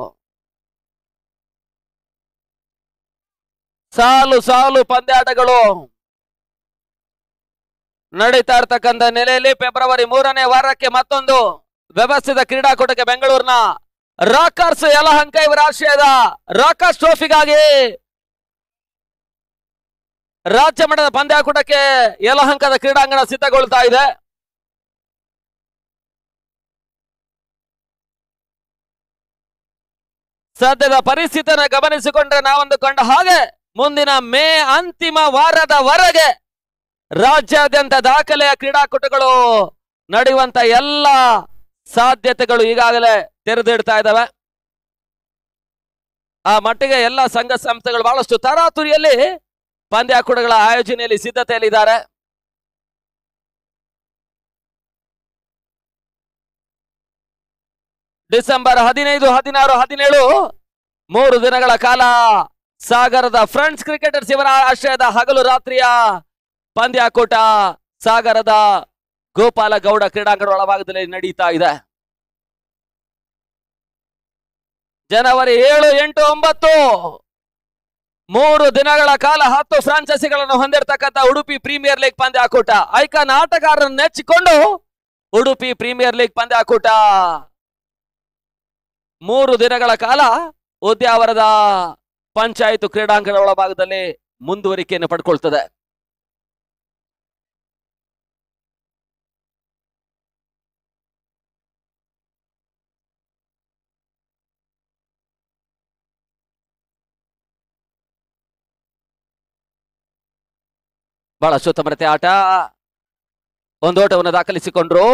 ಸಾಲು ಸಾಲು ಪಂದ್ಯಾಟಗಳು ನಡೀತಾ ಇರ್ತಕ್ಕಂಥ ನೆಲೆಯಲ್ಲಿ ಫೆಬ್ರವರಿ ಮೂರನೇ ವಾರಕ್ಕೆ ಮತ್ತೊಂದು ವ್ಯವಸ್ಥಿತ ಕ್ರೀಡಾಕೂಟಕ್ಕೆ ಬೆಂಗಳೂರಿನ ರಾಕರ್ಸ್ ಯಲಹಂಕ ಇವರ ಆಶ್ರಯದ ರಾಕರ್ಸ್ ಟ್ರೋಫಿಗಾಗಿ ರಾಜ್ಯ ಮಟ್ಟದ ಪಂದ್ಯಾಕೂಟಕ್ಕೆ ಯಲಹಂಕದ ಕ್ರೀಡಾಂಗಣ ಸಿದ್ಧಗೊಳ್ತಾ ಇದೆ ಸದ್ಯದ ಪರಿಸ್ಥಿತಿಯನ್ನು ಗಮನಿಸಿಕೊಂಡ್ರೆ ನಾವೊಂದು ಕಂಡ ಹಾಗೆ ಮುಂದಿನ ಮೇ ಅಂತಿಮ ವಾರದವರೆಗೆ ರಾಜ್ಯಾದ್ಯಂತ ದಾಖಲೆಯ ಕ್ರೀಡಾಕೂಟಗಳು ನಡೆಯುವಂತ ಎಲ್ಲ ಸಾಧ್ಯತೆಗಳು ಈಗಾಗಲೇ ತೆರೆದಿಡ್ತಾ ಇದ್ದಾವೆ ಆ ಮಟ್ಟಿಗೆ ಎಲ್ಲ ಸಂಘ ಸಂಸ್ಥೆಗಳು ಬಹಳಷ್ಟು ತರಾತುರಿಯಲ್ಲಿ ಪಂದ್ಯಾಕೂಟಗಳ ಆಯೋಜನೆಯಲ್ಲಿ ಸಿದ್ಧತೆಯಲ್ಲಿದ್ದಾರೆ ಡಿಸೆಂಬರ್ ಹದಿನೈದು ಹದಿನಾರು ಹದಿನೇಳು ಮೂರು ದಿನಗಳ ಕಾಲ ಸಾಗರದ ಫ್ರೆಂಡ್ಸ್ ಕ್ರಿಕೆಟರ್ಸ್ ಇವರ ಆಶ್ರಯದ ಹಗಲು ರಾತ್ರಿಯ ಪಂದ್ಯಾಕೂಟ ಸಾಗರದ ಗೋಪಾಲ ಗೌಡ ಕ್ರೀಡಾಂಗಣ ಒಳಭಾಗದಲ್ಲಿ ನಡೀತಾ ಇದೆ ಜನವರಿ ಏಳು ಎಂಟು ಒಂಬತ್ತು ಮೂರು ದಿನಗಳ ಕಾಲ ಹತ್ತು ಫ್ರಾಂಚೈಸಿಗಳನ್ನು ಹೊಂದಿರತಕ್ಕಂತ ಉಡುಪಿ ಪ್ರೀಮಿಯರ್ ಲೀಗ್ ಪಂದ್ಯಾಕೂಟ ಐಕಾನ್ ಆಟಗಾರರನ್ನು ನೆಚ್ಚಿಕೊಂಡು ಉಡುಪಿ ಪ್ರೀಮಿಯರ್ ಲೀಗ್ ಪಂದ್ಯಾಕೂಟ ಮೂರು ದಿನಗಳ ಕಾಲ ಉದ್ಯಾವರದ ಪಂಚಾಯತ್ ಕ್ರೀಡಾಂಗಣ ಒಳಭಾಗದಲ್ಲಿ ಮುಂದುವರಿಕೆಯನ್ನು ಪಡ್ಕೊಳ್ತದೆ ಬಹಳ ಸುತ್ತಮರತೆ ಆಟ ಒಂದು ಓಟವನ್ನು ದಾಖಲಿಸಿಕೊಂಡ್ರು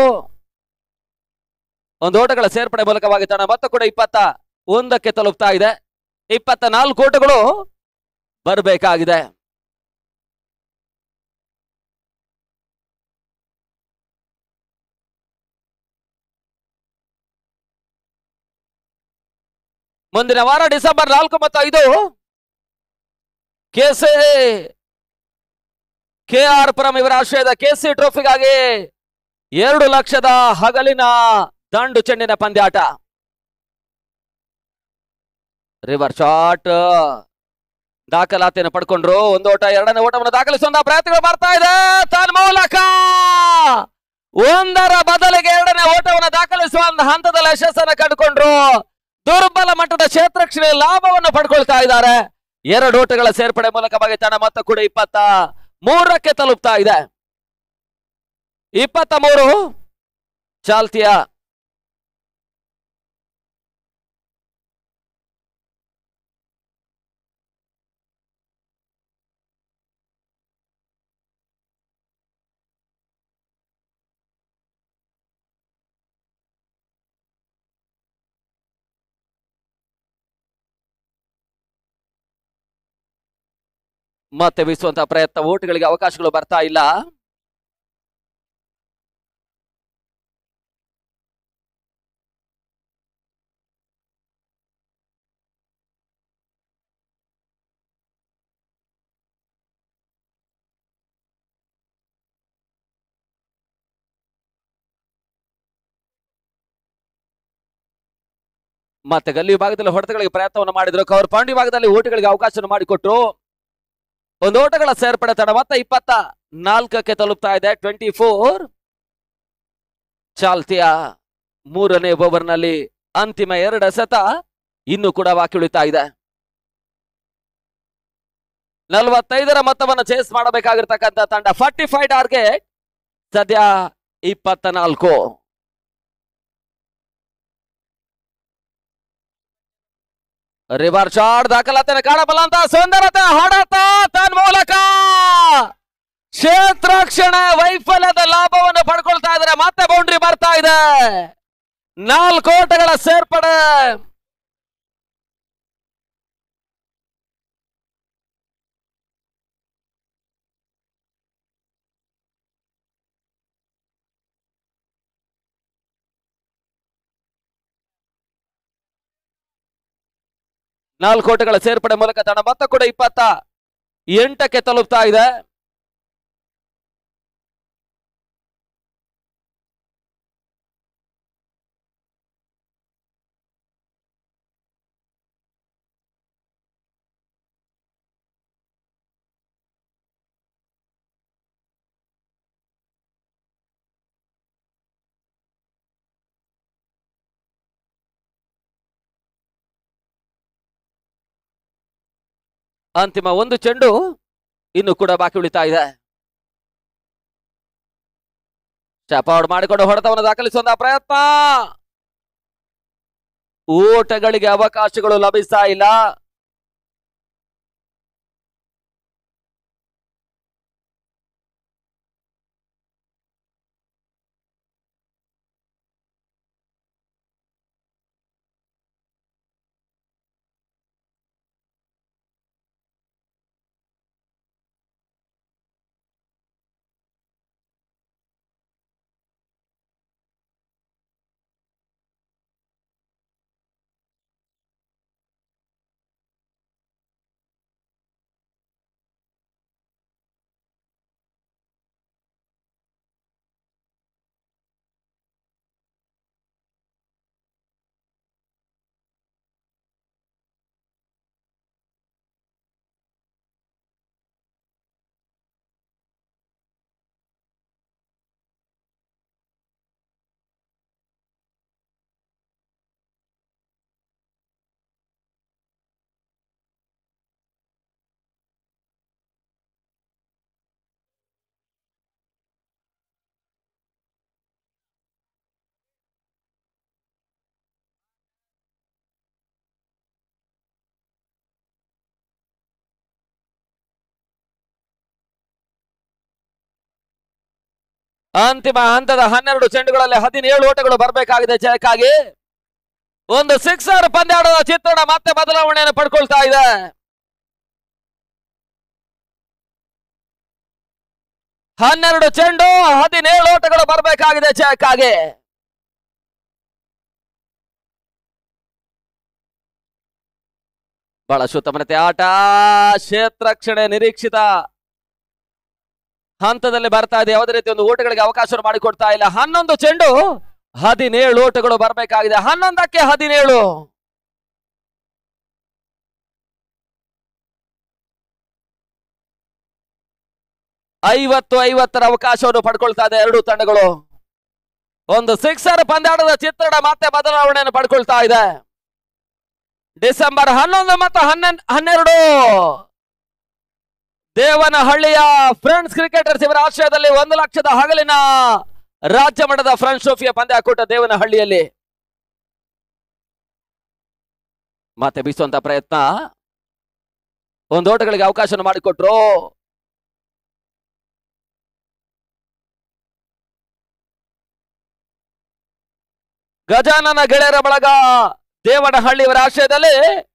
ಒಂದು ಓಟಗಳ ಸೇರ್ಪಡೆ ಮೂಲಕವಾಗಿ ತನ್ನ ಮೊತ್ತ ಕೂಡ ಇಪ್ಪತ್ತ ಒಂದಕ್ಕೆ ತಲುಪ್ತಾ ಇದೆ ಇಪ್ಪತ್ತ ನಾಲ್ಕು ಓಟಗಳು ಬರಬೇಕಾಗಿದೆ ಮುಂದಿನ ವಾರ ಡಿಸೆಂಬರ್ ನಾಲ್ಕು ಮತ್ತು ಐದು ಕೆಸಿ ಕೆ ಆರ್ ಪುರಂ ಇವರ ಆಶ್ರಯದ ಕೆಸಿ ಟ್ರೋಫಿಗಾಗಿ ಎರಡು ಲಕ್ಷದ ಹಗಲಿನ ದಂಡು ಚೆಂಡಿನ ಪಂದ್ಯಾಟ ರಿವರ್ ಶಾಟ್ ದಾಖಲಾತಿಯನ್ನು ಪಡ್ಕೊಂಡ್ರು ಒಂದು ಓಟ ಎರಡನೇ ಓಟವನ್ನು ದಾಖಲಿಸುವಂತ ಪ್ರಯತ್ನಗಳು ಬರ್ತಾ ಇದೆ ತನ್ಮೂಲಕ ಒಂದರ ಬದಲಿಗೆ ಎರಡನೇ ಓಟವನ್ನು ದಾಖಲಿಸುವ ಹಂತದಲ್ಲಿ ಯಶಸ್ಸನ್ನು ಕಂಡುಕೊಂಡ್ರು ದುರ್ಬಲ ಮಟ್ಟದ ಕ್ಷೇತ್ರಕ್ಷಣೆ ಲಾಭವನ್ನು ಪಡ್ಕೊಳ್ತಾ ಇದ್ದಾರೆ ಎರಡು ಓಟಗಳ ಸೇರ್ಪಡೆ ಮೂಲಕವಾಗಿ ತನ್ನ ಮೊತ್ತ ಕೂಡ ಇಪ್ಪತ್ತ ಮೂರಕ್ಕೆ ತಲುಪ್ತಾ ಇದೆ ಇಪ್ಪತ್ತ ಮೂರು ಚಾಲ್ತಿಯ ಮತ್ತೆ ಬೀಸುವಂತಹ ಪ್ರಯತ್ನ ಓಟುಗಳಿಗೆ ಅವಕಾಶಗಳು ಬರ್ತಾ ಇಲ್ಲ ಮತ್ತೆ ಗಲ್ಲಿ ಭಾಗದಲ್ಲಿ ಹೊಡೆತಗಳಿಗೆ ಪ್ರಯತ್ನವನ್ನು ಮಾಡಿದ್ರು ಕವರ್ ಪಾಂಡಿ ಭಾಗದಲ್ಲಿ ಓಟುಗಳಿಗೆ ಅವಕಾಶವನ್ನು ಮಾಡಿಕೊಟ್ರು ಒಂದು ಓಟಗಳ ಸೇರ್ಪಡೆ ತಡ ಮತ್ತೆ ಇಪ್ಪತ್ತ ನಾಲ್ಕಕ್ಕೆ ತಲುಪ್ತಾ ಇದೆ ಟ್ವೆಂಟಿ ಫೋರ್ ಚಾಲ್ತಿಯ ಮೂರನೇ ಓವರ್ನಲ್ಲಿ ಅಂತಿಮ ಎರಡು ಎಸೆತ ಇನ್ನು ಕೂಡ ಬಾಕಿ ಉಳಿತಾ ಇದೆ ನಲವತ್ತೈದರ ಮೊತ್ತವನ್ನು ಚೇಸ್ ಮಾಡಬೇಕಾಗಿರ್ತಕ್ಕಂಥ ತಂಡ ಫಾರ್ಟಿ ಫೈವ್ ಟಾರ್ಗೆಟ್ ಸದ್ಯ ಇಪ್ಪತ್ತ ನಾಲ್ಕು ರಿವರ್ ಶಾಟ್ ದಾಖಲಾತಿಯನ್ನು ಕಾಣಬಲ್ಲ ಸುಂದರತೆ ಹೊಡೆತ ತನ್ಮೂಲಕ ಕ್ಷೇತ್ರಕ್ಷಣ ವೈಫಲ್ಯದ ಲಾಭವನ್ನು ಪಡ್ಕೊಳ್ತಾ ಇದ್ದಾರೆ ಮತ್ತೆ ಬೌಂಡ್ರಿ ಬರ್ತಾ ಇದೆ ನಾಲ್ಕು ಓಟಗಳ ಸೇರ್ಪಡೆ ನಾಲ್ಕು ಓಟಗಳ ಸೇರ್ಪಡೆ ಮೂಲಕ ತನ್ನ ಮೊತ್ತ ಕೂಡ ಇಪ್ಪತ್ತ ಎಂಟಕ್ಕೆ ತಲುಪ್ತಾ ಇದೆ ಅಂತಿಮ ಒಂದು ಚೆಂಡು ಇನ್ನು ಕೂಡ ಬಾಕಿ ಉಳಿತಾ ಇದೆ ಔಟ್ ಮಾಡಿಕೊಂಡು ಹೊಡೆತವನ್ನು ದಾಖಲಿಸುವಂತಹ ಪ್ರಯತ್ನ ಓಟಗಳಿಗೆ ಅವಕಾಶಗಳು ಲಭಿಸ್ತಾ ಇಲ್ಲ ಅಂತಿಮ ಹಂತದ ಹನ್ನೆರಡು ಚೆಂಡುಗಳಲ್ಲಿ ಹದಿನೇಳು ಓಟಗಳು ಬರಬೇಕಾಗಿದೆ ಜಯಕ್ಕಾಗಿ ಒಂದು ಸಿಕ್ಸರ್ ಪಂದ್ಯಾಟದ ಚಿತ್ರಣ ಮತ್ತೆ ಬದಲಾವಣೆಯನ್ನು ಪಡ್ಕೊಳ್ತಾ ಇದೆ ಹನ್ನೆರಡು ಚೆಂಡು ಹದಿನೇಳು ಓಟಗಳು ಬರಬೇಕಾಗಿದೆ ಜಯಕ್ಕಾಗಿ ಬಹಳ ಶುತ್ತಮನತೆ ಆಟ ಕ್ಷೇತ್ರಕ್ಷಣೆ ನಿರೀಕ್ಷಿತ ಹಂತದಲ್ಲಿ ಬರ್ತಾ ಇದೆ ಯಾವುದೇ ರೀತಿ ಒಂದು ಓಟಗಳಿಗೆ ಅವಕಾಶ ಮಾಡಿಕೊಡ್ತಾ ಇಲ್ಲ ಹನ್ನೊಂದು ಚೆಂಡು ಹದಿನೇಳು ಓಟಗಳು ಬರಬೇಕಾಗಿದೆ ಹನ್ನೊಂದಕ್ಕೆ ಹದಿನೇಳು ಐವತ್ತು ಐವತ್ತರ ಅವಕಾಶವನ್ನು ಪಡ್ಕೊಳ್ತಾ ಇದೆ ಎರಡು ತಂಡಗಳು ಒಂದು ಸಿಕ್ಸರ್ ಪಂದ್ಯಾಟದ ಚಿತ್ರಣ ಮತ್ತೆ ಬದಲಾವಣೆಯನ್ನು ಪಡ್ಕೊಳ್ತಾ ಇದೆ ಡಿಸೆಂಬರ್ ಹನ್ನೊಂದು ಮತ್ತು ಹನ್ನೆರಡು ಹನ್ನೆರಡು ದೇವನಹಳ್ಳಿಯ ಫ್ರೆಂಡ್ಸ್ ಕ್ರಿಕೆಟರ್ಸ್ ಇವರ ಆಶ್ರಯದಲ್ಲಿ ಒಂದು ಲಕ್ಷದ ಹಗಲಿನ ರಾಜ್ಯ ಮಟ್ಟದ ಫ್ರೆಂಡ್ಸ್ ಟ್ರೋಫಿಯ ಪಂದ್ಯಾಕೂಟ ದೇವನಹಳ್ಳಿಯಲ್ಲಿ ಮತ್ತೆ ಬೀಸುವಂತ ಪ್ರಯತ್ನ ಒಂದು ಓಟಗಳಿಗೆ ಅವಕಾಶ ಮಾಡಿಕೊಟ್ರು ಗಜಾನನ ಗೆಳೆಯರ ಬಳಗ ದೇವನಹಳ್ಳಿ ಇವರ ಆಶ್ರಯದಲ್ಲಿ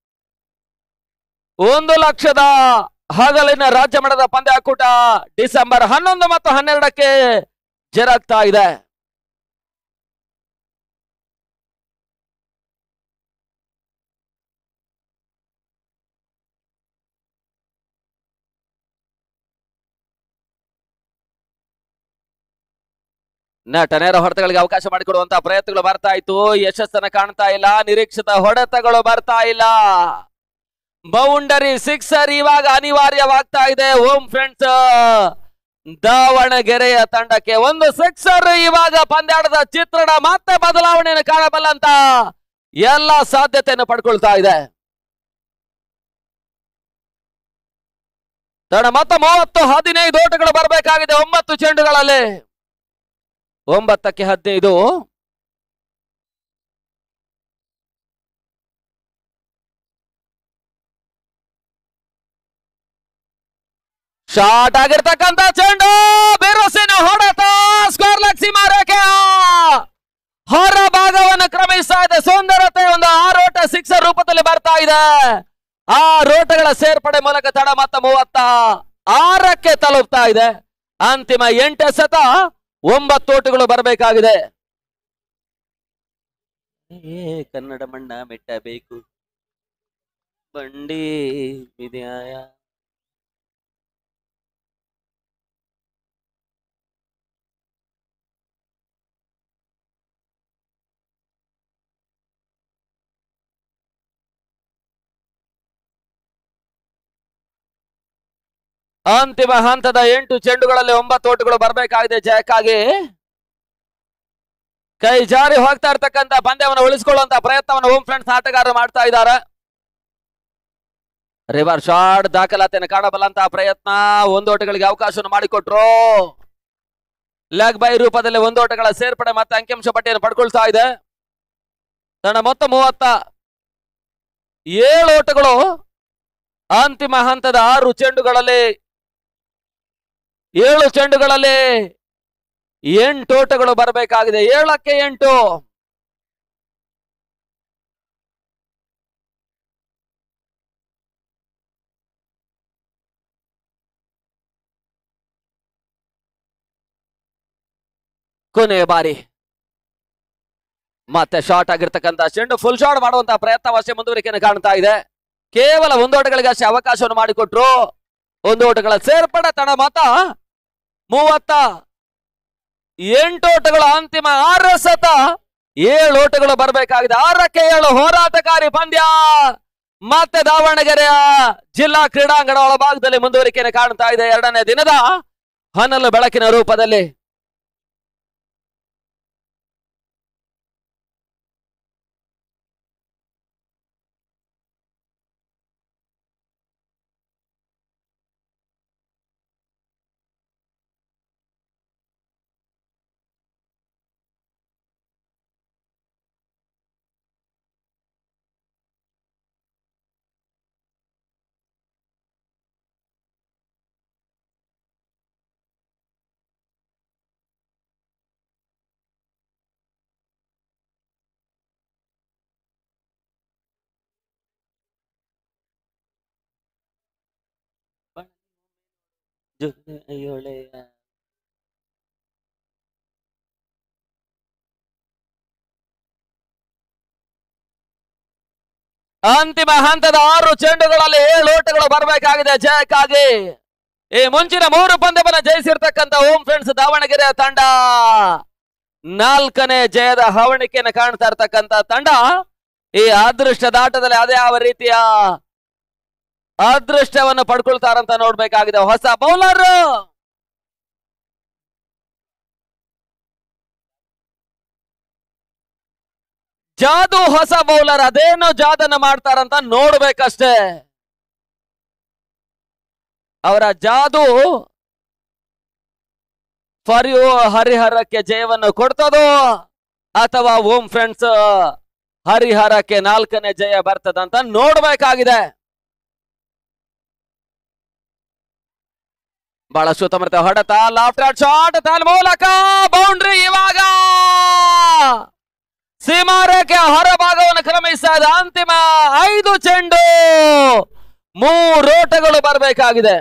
ಒಂದು ಲಕ್ಷದ ಹಗಲಿನ ರಾಜ್ಯ ಮಟ್ಟದ ಪಂದ್ಯಾಕೂಟ ಡಿಸೆಂಬರ್ ಹನ್ನೊಂದು ಮತ್ತು ಹನ್ನೆರಡಕ್ಕೆ ಜರುಗ್ತಾ ಇದೆ ನಟ ನೇರ ಹೊಡೆತಗಳಿಗೆ ಅವಕಾಶ ಮಾಡಿಕೊಡುವಂತ ಪ್ರಯತ್ನಗಳು ಬರ್ತಾ ಇತ್ತು ಯಶಸ್ಸನ್ನ ಕಾಣ್ತಾ ಇಲ್ಲ ನಿರೀಕ್ಷಿತ ಹೊಡೆತಗಳು ಬರ್ತಾ ಇಲ್ಲ ಬೌಂಡರಿ ಸಿಕ್ಸರ್ ಇವಾಗ ಅನಿವಾರ್ಯವಾಗ್ತಾ ಇದೆ ಓಂ ಫ್ರೆಂಡ್ಸ್ ದಾವಣಗೆರೆಯ ತಂಡಕ್ಕೆ ಒಂದು ಸಿಕ್ಸರ್ ಇವಾಗ ಪಂದ್ಯಾಟದ ಚಿತ್ರಣ ಮತ್ತೆ ಬದಲಾವಣೆಯನ್ನು ಕಾಣಬಲ್ಲಂತ ಎಲ್ಲ ಸಾಧ್ಯತೆಯನ್ನು ಪಡ್ಕೊಳ್ತಾ ಇದೆ ತಡ ಮತ್ತೆ ಮೂವತ್ತು ಹದಿನೈದು ಓಟಗಳು ಬರಬೇಕಾಗಿದೆ ಒಂಬತ್ತು ಚೆಂಡುಗಳಲ್ಲಿ ಒಂಬತ್ತಕ್ಕೆ ಹದಿನೈದು ಶಾರ್ಟ್ ಆಗಿರ್ತಕ್ಕಂತ ಚೆಂಡು ಬಿರುಸಿನ ಹೊಡೆತ ಸ್ಕೋರ್ ಲಕ್ಷಿಮ ರೇಖೆಯ ಹೊರ ಭಾಗವನ್ನು ಕ್ರಮಿಸ್ತಾ ಇದೆ ಸುಂದರತೆ ಒಂದು ಆರೋಟ ಸಿಕ್ಸರ್ ರೂಪದಲ್ಲಿ ಬರ್ತಾ ಇದೆ ಆ ರೋಟಗಳ ಸೇರ್ಪಡೆ ಮೂಲಕ ತಡ ಮತ್ತ ಮೂವತ್ತ ಆರಕ್ಕೆ ತಲುಪ್ತಾ ಇದೆ ಅಂತಿಮ ಎಂಟು ಸತ ಒಂಬತ್ತು ಓಟಗಳು ಬರಬೇಕಾಗಿದೆ ಏ ಕನ್ನಡ ಮಣ್ಣ ಮೆಟ್ಟಬೇಕು ಬಂಡಿ ವಿದ್ಯಾಯ ಅಂತಿಮ ಹಂತದ ಎಂಟು ಚೆಂಡುಗಳಲ್ಲಿ ಒಂಬತ್ತು ಓಟಗಳು ಬರಬೇಕಾಗಿದೆ ಜಯಕ್ಕಾಗಿ ಕೈ ಜಾರಿ ಹೋಗ್ತಾ ಇರ್ತಕ್ಕಂತ ಪಂದ್ಯವನ್ನು ಉಳಿಸಿಕೊಳ್ಳುವಂತ ಪ್ರಯತ್ನವನ್ನು ಹೋಮ್ ಫ್ರೆಂಡ್ಸ್ ಆಟಗಾರರು ಮಾಡ್ತಾ ಇದ್ದಾರೆ ರಿವರ್ ಶಾಟ್ ದಾಖಲಾತಿಯನ್ನು ಕಾಣಬಲ್ಲಂತಹ ಪ್ರಯತ್ನ ಒಂದು ಓಟಗಳಿಗೆ ಅವಕಾಶವನ್ನು ಮಾಡಿಕೊಟ್ರು ಲೆಗ್ ಬೈ ರೂಪದಲ್ಲಿ ಒಂದು ಓಟಗಳ ಸೇರ್ಪಡೆ ಮತ್ತೆ ಅಂಕಿಅಂಶ ಪಟ್ಟಿಯನ್ನು ಪಡ್ಕೊಳ್ತಾ ಇದೆ ತನ್ನ ಮೊತ್ತ ಮೂವತ್ತ ಏಳು ಓಟಗಳು ಅಂತಿಮ ಹಂತದ ಆರು ಚೆಂಡುಗಳಲ್ಲಿ ಏಳು ಚೆಂಡುಗಳಲ್ಲಿ ಎಂಟು ಓಟಗಳು ಬರಬೇಕಾಗಿದೆ ಏಳಕ್ಕೆ ಎಂಟು ಕೊನೆಯ ಬಾರಿ ಮತ್ತೆ ಶಾರ್ಟ್ ಆಗಿರ್ತಕ್ಕಂಥ ಚೆಂಡು ಫುಲ್ ಶಾಟ್ ಮಾಡುವಂತ ಪ್ರಯತ್ನ ಅಷ್ಟೇ ಮುಂದುವರಿಕೆಯನ್ನು ಕಾಣ್ತಾ ಇದೆ ಕೇವಲ ಒಂದು ಓಟಗಳಿಗೆ ಅಷ್ಟೇ ಅವಕಾಶವನ್ನು ಮಾಡಿಕೊಟ್ರು ಒಂದು ಓಟಗಳ ಸೇರ್ಪಡೆ ತಡ ಮತ ಮೂವತ್ತ ಎಂಟು ಓಟಗಳ ಅಂತಿಮ ಆರು ಸತ ಏಳು ಓಟಗಳು ಬರಬೇಕಾಗಿದೆ ಆರಕ್ಕೆ ಏಳು ಹೋರಾಟಕಾರಿ ಪಂದ್ಯ ಮತ್ತೆ ದಾವಣಗೆರೆಯ ಜಿಲ್ಲಾ ಕ್ರೀಡಾಂಗಣ ಒಳಭಾಗದಲ್ಲಿ ಮುಂದುವರಿಕೆಯನ್ನು ಕಾಣ್ತಾ ಇದೆ ಎರಡನೇ ದಿನದ ಹನಲು ಬೆಳಕಿನ ರೂಪದಲ್ಲಿ ಅಂತಿಮ ಹಂತದ ಆರು ಚೆಂಡುಗಳಲ್ಲಿ ಏಳು ಓಟಗಳು ಬರಬೇಕಾಗಿದೆ ಜಯಕ್ಕಾಗಿ ಈ ಮುಂಚಿನ ಮೂರು ಪಂದ್ಯವನ್ನ ಜಯಿಸಿರ್ತಕ್ಕಂಥ ಓಂ ಫ್ರೆಂಡ್ಸ್ ದಾವಣಗೆರೆ ತಂಡ ನಾಲ್ಕನೇ ಜಯದ ಹವಣಿಕೆಯನ್ನು ಕಾಣ್ತಾ ಇರ್ತಕ್ಕಂಥ ತಂಡ ಈ ಅದೃಷ್ಟದ ಆಟದಲ್ಲಿ ಅದೇ ಯಾವ ರೀತಿಯ ಅದೃಷ್ಟವನ್ನು ಪಡ್ಕೊಳ್ತಾರಂತ ನೋಡ್ಬೇಕಾಗಿದೆ ಹೊಸ ಬೌಲರ್ ಜಾದು ಹೊಸ ಬೌಲರ್ ಅದೇನೋ ಜಾದನ್ನ ಮಾಡ್ತಾರಂತ ನೋಡ್ಬೇಕಷ್ಟೇ ಅವರ ಜಾದು ಫರ್ ಯು ಹರಿಹರಕ್ಕೆ ಜಯವನ್ನು ಕೊಡ್ತದೋ ಅಥವಾ ಓಂ ಫ್ರೆಂಡ್ಸ್ ಹರಿಹರಕ್ಕೆ ನಾಲ್ಕನೇ ಜಯ ಬರ್ತದಂತ ನೋಡ್ಬೇಕಾಗಿದೆ ಬಹಳ ಸುತ್ತಮುತ್ತ ಹೊಡೆತ ಲಾಫ್ಟ್ ಶಾಟ್ ತಲ್ ಮೂಲಕ ಬೌಂಡ್ರಿ ಇವಾಗ ಸೀಮಾರೇಖೆ ಹೊರಭಾಗವನ್ನು ಕ್ರಮಿಸ್ತಾ ಇದೆ ಅಂತಿಮ ಐದು ಚೆಂಡು ಮೂರೋಟಗಳು ಬರಬೇಕಾಗಿದೆ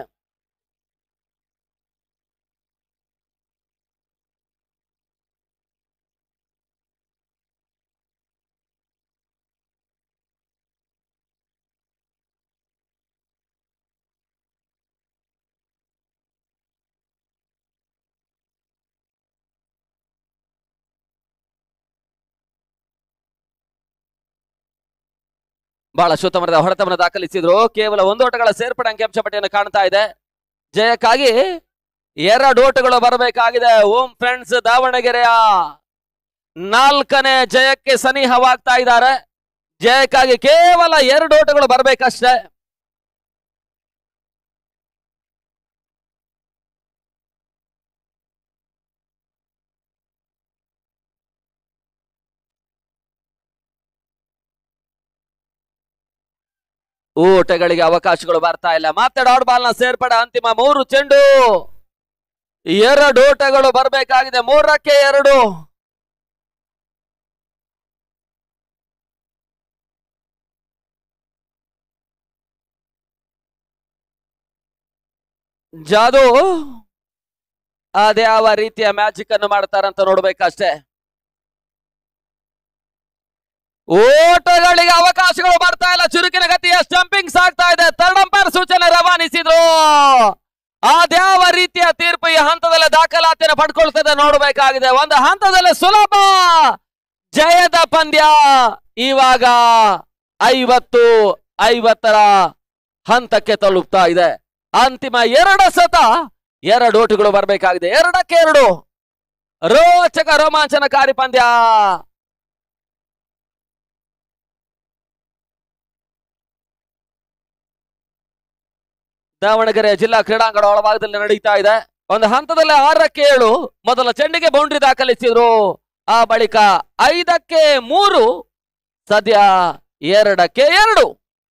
ಬಹಳ ಸುತ್ತಮುತ್ತದ ಹೊಡೆತವನ್ನು ದಾಖಲಿಸಿದ್ರು ಕೇವಲ ಒಂದು ಓಟಗಳ ಸೇರ್ಪಡೆ ಅಂಕಿಅಂಶ ಪಟ್ಟಿಯನ್ನು ಕಾಣ್ತಾ ಇದೆ ಜಯಕ್ಕಾಗಿ ಎರಡು ಓಟಗಳು ಬರಬೇಕಾಗಿದೆ ಓಂ ಫ್ರೆಂಡ್ಸ್ ದಾವಣಗೆರೆಯ ನಾಲ್ಕನೇ ಜಯಕ್ಕೆ ಸನಿಹವಾಗ್ತಾ ಇದ್ದಾರೆ ಜಯಕ್ಕಾಗಿ ಕೇವಲ ಎರಡು ಓಟಗಳು ಬರಬೇಕಷ್ಟೇ ಊಟಗಳಿಗೆ ಅವಕಾಶಗಳು ಬರ್ತಾ ಇಲ್ಲ ಮತ್ತೆ ಡಾಟ್ ಬಾಲ್ ನ ಸೇರ್ಪಡೆ ಅಂತಿಮ ಮೂರು ಚೆಂಡು ಎರಡು ಓಟಗಳು ಬರಬೇಕಾಗಿದೆ ಮೂರಕ್ಕೆ ಎರಡು ಜಾದು ಅದ್ಯಾವ ರೀತಿಯ ಮ್ಯಾಜಿಕ್ ಅನ್ನು ಮಾಡ್ತಾರಂತ ನೋಡ್ಬೇಕಷ್ಟೇ ಓಟಗಳಿಗೆ ಅವಕಾಶಗಳು ಬರ್ತಾ ಇಲ್ಲ ಚುರುಕಿನ ಗತಿಯ ಸ್ಟಂಪಿಂಗ್ ಸಾಗ್ತಾ ಇದೆ ಥರ್ಡ್ ಅಂಪೈರ್ ಸೂಚನೆ ರವಾನಿಸಿದ್ರು ಅದ್ಯಾವ ರೀತಿಯ ತೀರ್ಪು ಈ ಹಂತದಲ್ಲಿ ದಾಖಲಾತಿಯನ್ನು ಪಡ್ಕೊಳ್ತದೆ ನೋಡಬೇಕಾಗಿದೆ ಒಂದು ಹಂತದಲ್ಲಿ ಸುಲಭ ಜಯದ ಪಂದ್ಯ ಇವಾಗ ಐವತ್ತು ಐವತ್ತರ ಹಂತಕ್ಕೆ ತಲುಪ್ತಾ ಇದೆ ಅಂತಿಮ ಎರಡು ಸತ ಎರಡು ಓಟುಗಳು ಬರಬೇಕಾಗಿದೆ ಎರಡಕ್ಕೆ ಎರಡು ರೋಚಕ ರೋಮಾಂಚನಕಾರಿ ಪಂದ್ಯ ದಾವಣಗೆರೆ ಜಿಲ್ಲಾ ಕ್ರೀಡಾಂಗಣ ಒಳಭಾಗದಲ್ಲಿ ನಡೀತಾ ಇದೆ ಒಂದು ಹಂತದಲ್ಲಿ ಆರಕ್ಕೆ ಏಳು ಮೊದಲ ಚೆಂಡಿಗೆ ಬೌಂಡ್ರಿ ದಾಖಲಿಸಿದ್ರು ಆ ಬಳಿಕ ಐದಕ್ಕೆ ಮೂರು ಸದ್ಯ ಎರಡಕ್ಕೆ ಎರಡು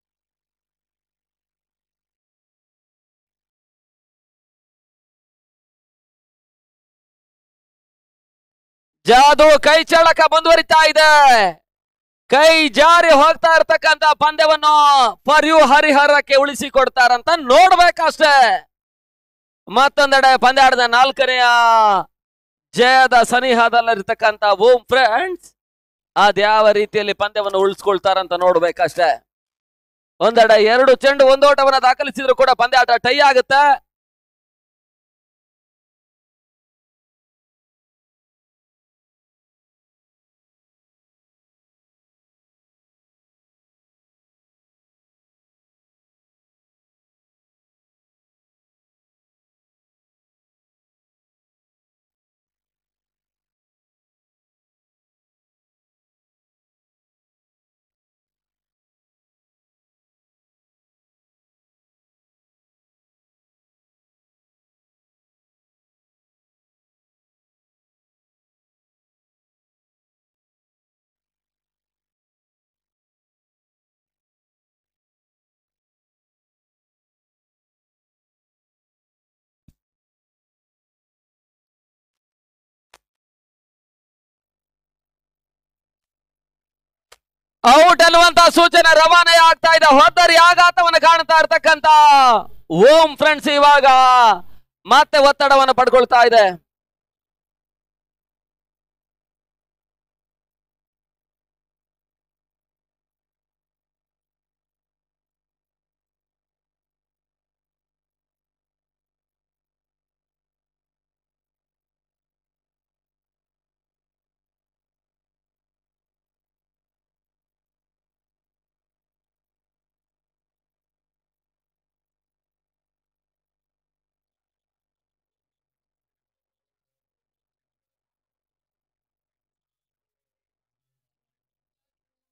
ಜಾದು ಕೈ ಚಳಕ ಮುಂದುವರಿತಾ ಇದೆ ಕೈ ಜಾರಿ ಹೋಗ್ತಾ ಇರ್ತಕ್ಕಂತ ಪಂದ್ಯವನ್ನು ಫರ್ ಯು ಹರಿಹರಕ್ಕೆ ಉಳಿಸಿಕೊಡ್ತಾರಂತ ನೋಡ್ಬೇಕಷ್ಟೇ ಮತ್ತೊಂದೆಡೆ ಪಂದ್ಯಾಟದ ನಾಲ್ಕನೆಯ ಜಯದ ಸನಿಹದಲ್ಲಿರ್ತಕ್ಕಂತ ಓಂ ಫ್ರೆಂಡ್ಸ್ ಅದ್ಯಾವ ರೀತಿಯಲ್ಲಿ ಪಂದ್ಯವನ್ನು ಉಳಿಸ್ಕೊಳ್ತಾರಂತ ನೋಡ್ಬೇಕಷ್ಟೇ ಒಂದೆಡೆ ಎರಡು ಚೆಂಡು ಒಂದು ಓಟವನ್ನ ದಾಖಲಿಸಿದ್ರು ಕೂಡ ಪಂದ್ಯಾಟ ಟೈ ಆಗುತ್ತೆ ಔಟ್ ಅನ್ನುವಂತ ಸೂಚನೆ ರವಾನೆ ಆಗ್ತಾ ಇದೆ ಹೊದ್ದರಿ ಆಘಾತವನ್ನು ಕಾಣ್ತಾ ಇರ್ತಕ್ಕಂತ ಓಂ ಫ್ರೆಂಡ್ಸ್ ಇವಾಗ ಮತ್ತೆ ಒತ್ತಡವನ್ನು ಪಡ್ಕೊಳ್ತಾ ಇದೆ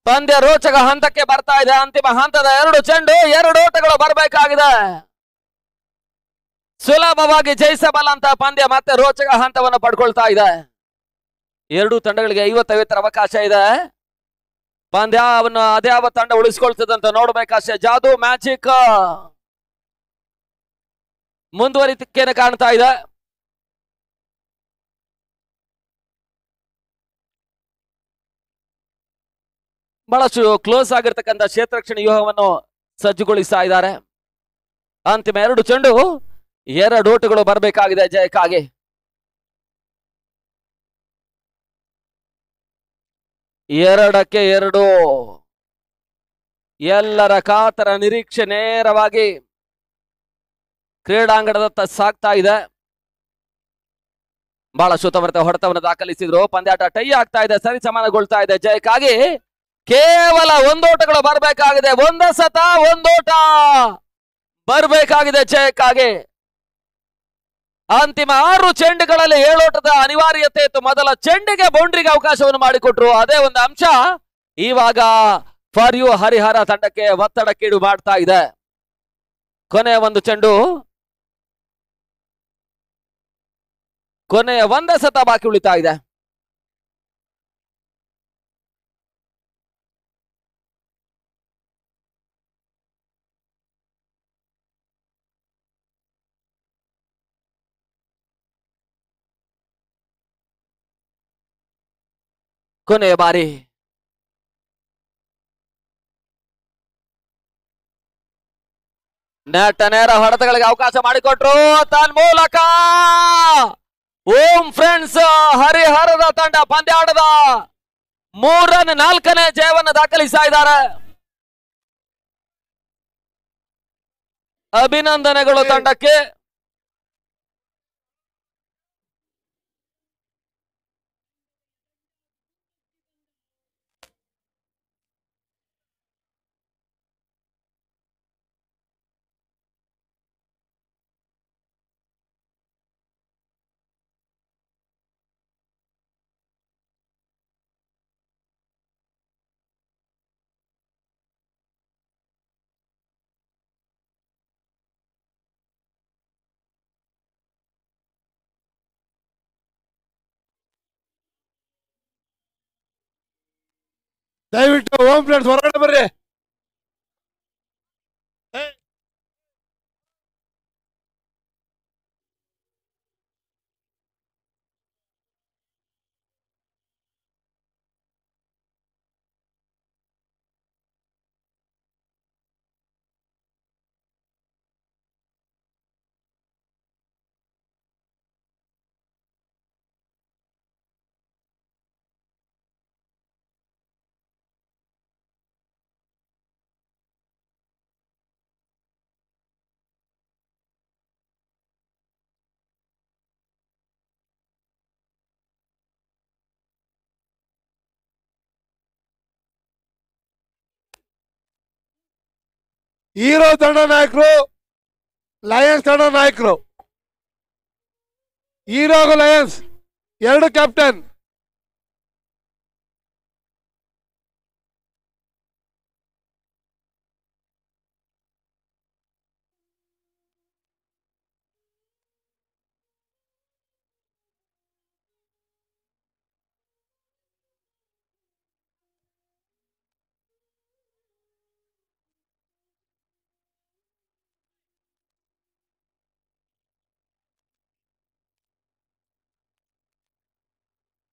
ಪಂದ್ಯ ರೋಚಕ ಹಂತಕ್ಕೆ ಬರ್ತಾ ಇದೆ ಅಂತಿಮ ಹಂತದ ಎರಡು ಚೆಂಡು ಎರಡು ಓಟಗಳು ಬರಬೇಕಾಗಿದೆ ಸುಲಭವಾಗಿ ಜಯಿಸಬಲ್ಲಂತ ಪಂದ್ಯ ಮತ್ತೆ ರೋಚಕ ಹಂತವನ್ನು ಪಡ್ಕೊಳ್ತಾ ಇದೆ ಎರಡು ತಂಡಗಳಿಗೆ ಐವತ್ತೈವತ್ತರ ಅವಕಾಶ ಇದೆ ಪಂದ್ಯವನ್ನು ಅದ್ಯಾವ ತಂಡ ಉಳಿಸ್ಕೊಳ್ತದಂತ ನೋಡ್ಬೇಕಷ್ಟೇ ಜಾದು ಮ್ಯಾಜಿಕ್ ಮುಂದುವರಿಕೆಯನ್ನು ಕಾಣ್ತಾ ಇದೆ ಬಹಳಷ್ಟು ಕ್ಲೋಸ್ ಆಗಿರ್ತಕ್ಕಂಥ ಕ್ಷೇತ್ರಕ್ಷಣ ವ್ಯೂಹವನ್ನು ಸಜ್ಜುಗೊಳಿಸ್ತಾ ಇದ್ದಾರೆ ಅಂತಿಮ ಎರಡು ಚೆಂಡು ಎರಡು ಓಟುಗಳು ಬರಬೇಕಾಗಿದೆ ಜಯಕ್ಕಾಗಿ ಎರಡಕ್ಕೆ ಎರಡು ಎಲ್ಲರ ಕಾತರ ನಿರೀಕ್ಷೆ ನೇರವಾಗಿ ಕ್ರೀಡಾಂಗಣದತ್ತ ಸಾಗ್ತಾ ಇದೆ ಬಹಳ ಸುತ್ತಮುತ್ತ ಹೊಡೆತವನ್ನು ದಾಖಲಿಸಿದ್ರು ಪಂದ್ಯಾಟ ಟೈ ಆಗ್ತಾ ಇದೆ ಸರಿ ಸಮಾನಗೊಳ್ತಾ ಇದೆ ಜಯಕ್ಕಾಗಿ ಕೇವಲ ಒಂದೋಟಗಳು ಬರಬೇಕಾಗಿದೆ ಒಂದ ಸತ ಒಂದೋಟ ಬರಬೇಕಾಗಿದೆ ಜಯಕ್ಕಾಗಿ ಅಂತಿಮ ಆರು ಚೆಂಡುಗಳಲ್ಲಿ ಏಳೋಟದ ಅನಿವಾರ್ಯತೆ ಇತ್ತು ಮೊದಲ ಚೆಂಡಿಗೆ ಬೌಂಡ್ರಿಗೆ ಅವಕಾಶವನ್ನು ಮಾಡಿಕೊಟ್ರು ಅದೇ ಒಂದು ಅಂಶ ಇವಾಗ ಫಾರ್ ಯು ಹರಿಹರ ತಂಡಕ್ಕೆ ಒತ್ತಡಕ್ಕೀಡು ಮಾಡ್ತಾ ಇದೆ ಕೊನೆಯ ಒಂದು ಚೆಂಡು ಕೊನೆಯ ಒಂದೇ ಸತ ಬಾಕಿ ಉಳಿತಾ ಇದೆ ಕೊನೆಯ ಬಾರಿ ನೆಟ್ಟ ನೇರ ಹೊಡೆತಗಳಿಗೆ ಅವಕಾಶ ಮಾಡಿಕೊಟ್ರು ತನ್ ಮೂಲಕ ಓಂ ಫ್ರೆಂಡ್ಸ್ ಹರಿಹರದ ತಂಡ ಪಂದ್ಯಾಟದ ಮೂರನೇ ನಾಲ್ಕನೇ ಜಯವನ್ನು ದಾಖಲಿಸ್ತಾ ಇದ್ದಾರೆ ಅಭಿನಂದನೆಗಳು ತಂಡಕ್ಕೆ ದಯವಿಟ್ಟು ಹೋಮ್ ಫ್ರೆಂಡ್ಸ್ ಹೊರಗಡೆ ಬರ್ರಿ ಏ, ಹೀರೋ ತಂಡ ನಾಯಕರು ಲಯನ್ಸ್ ತಂಡ ನಾಯಕರು ಹೀರೋ ಹಾಗೂ ಲಯನ್ಸ್ ಎರಡು ಕ್ಯಾಪ್ಟನ್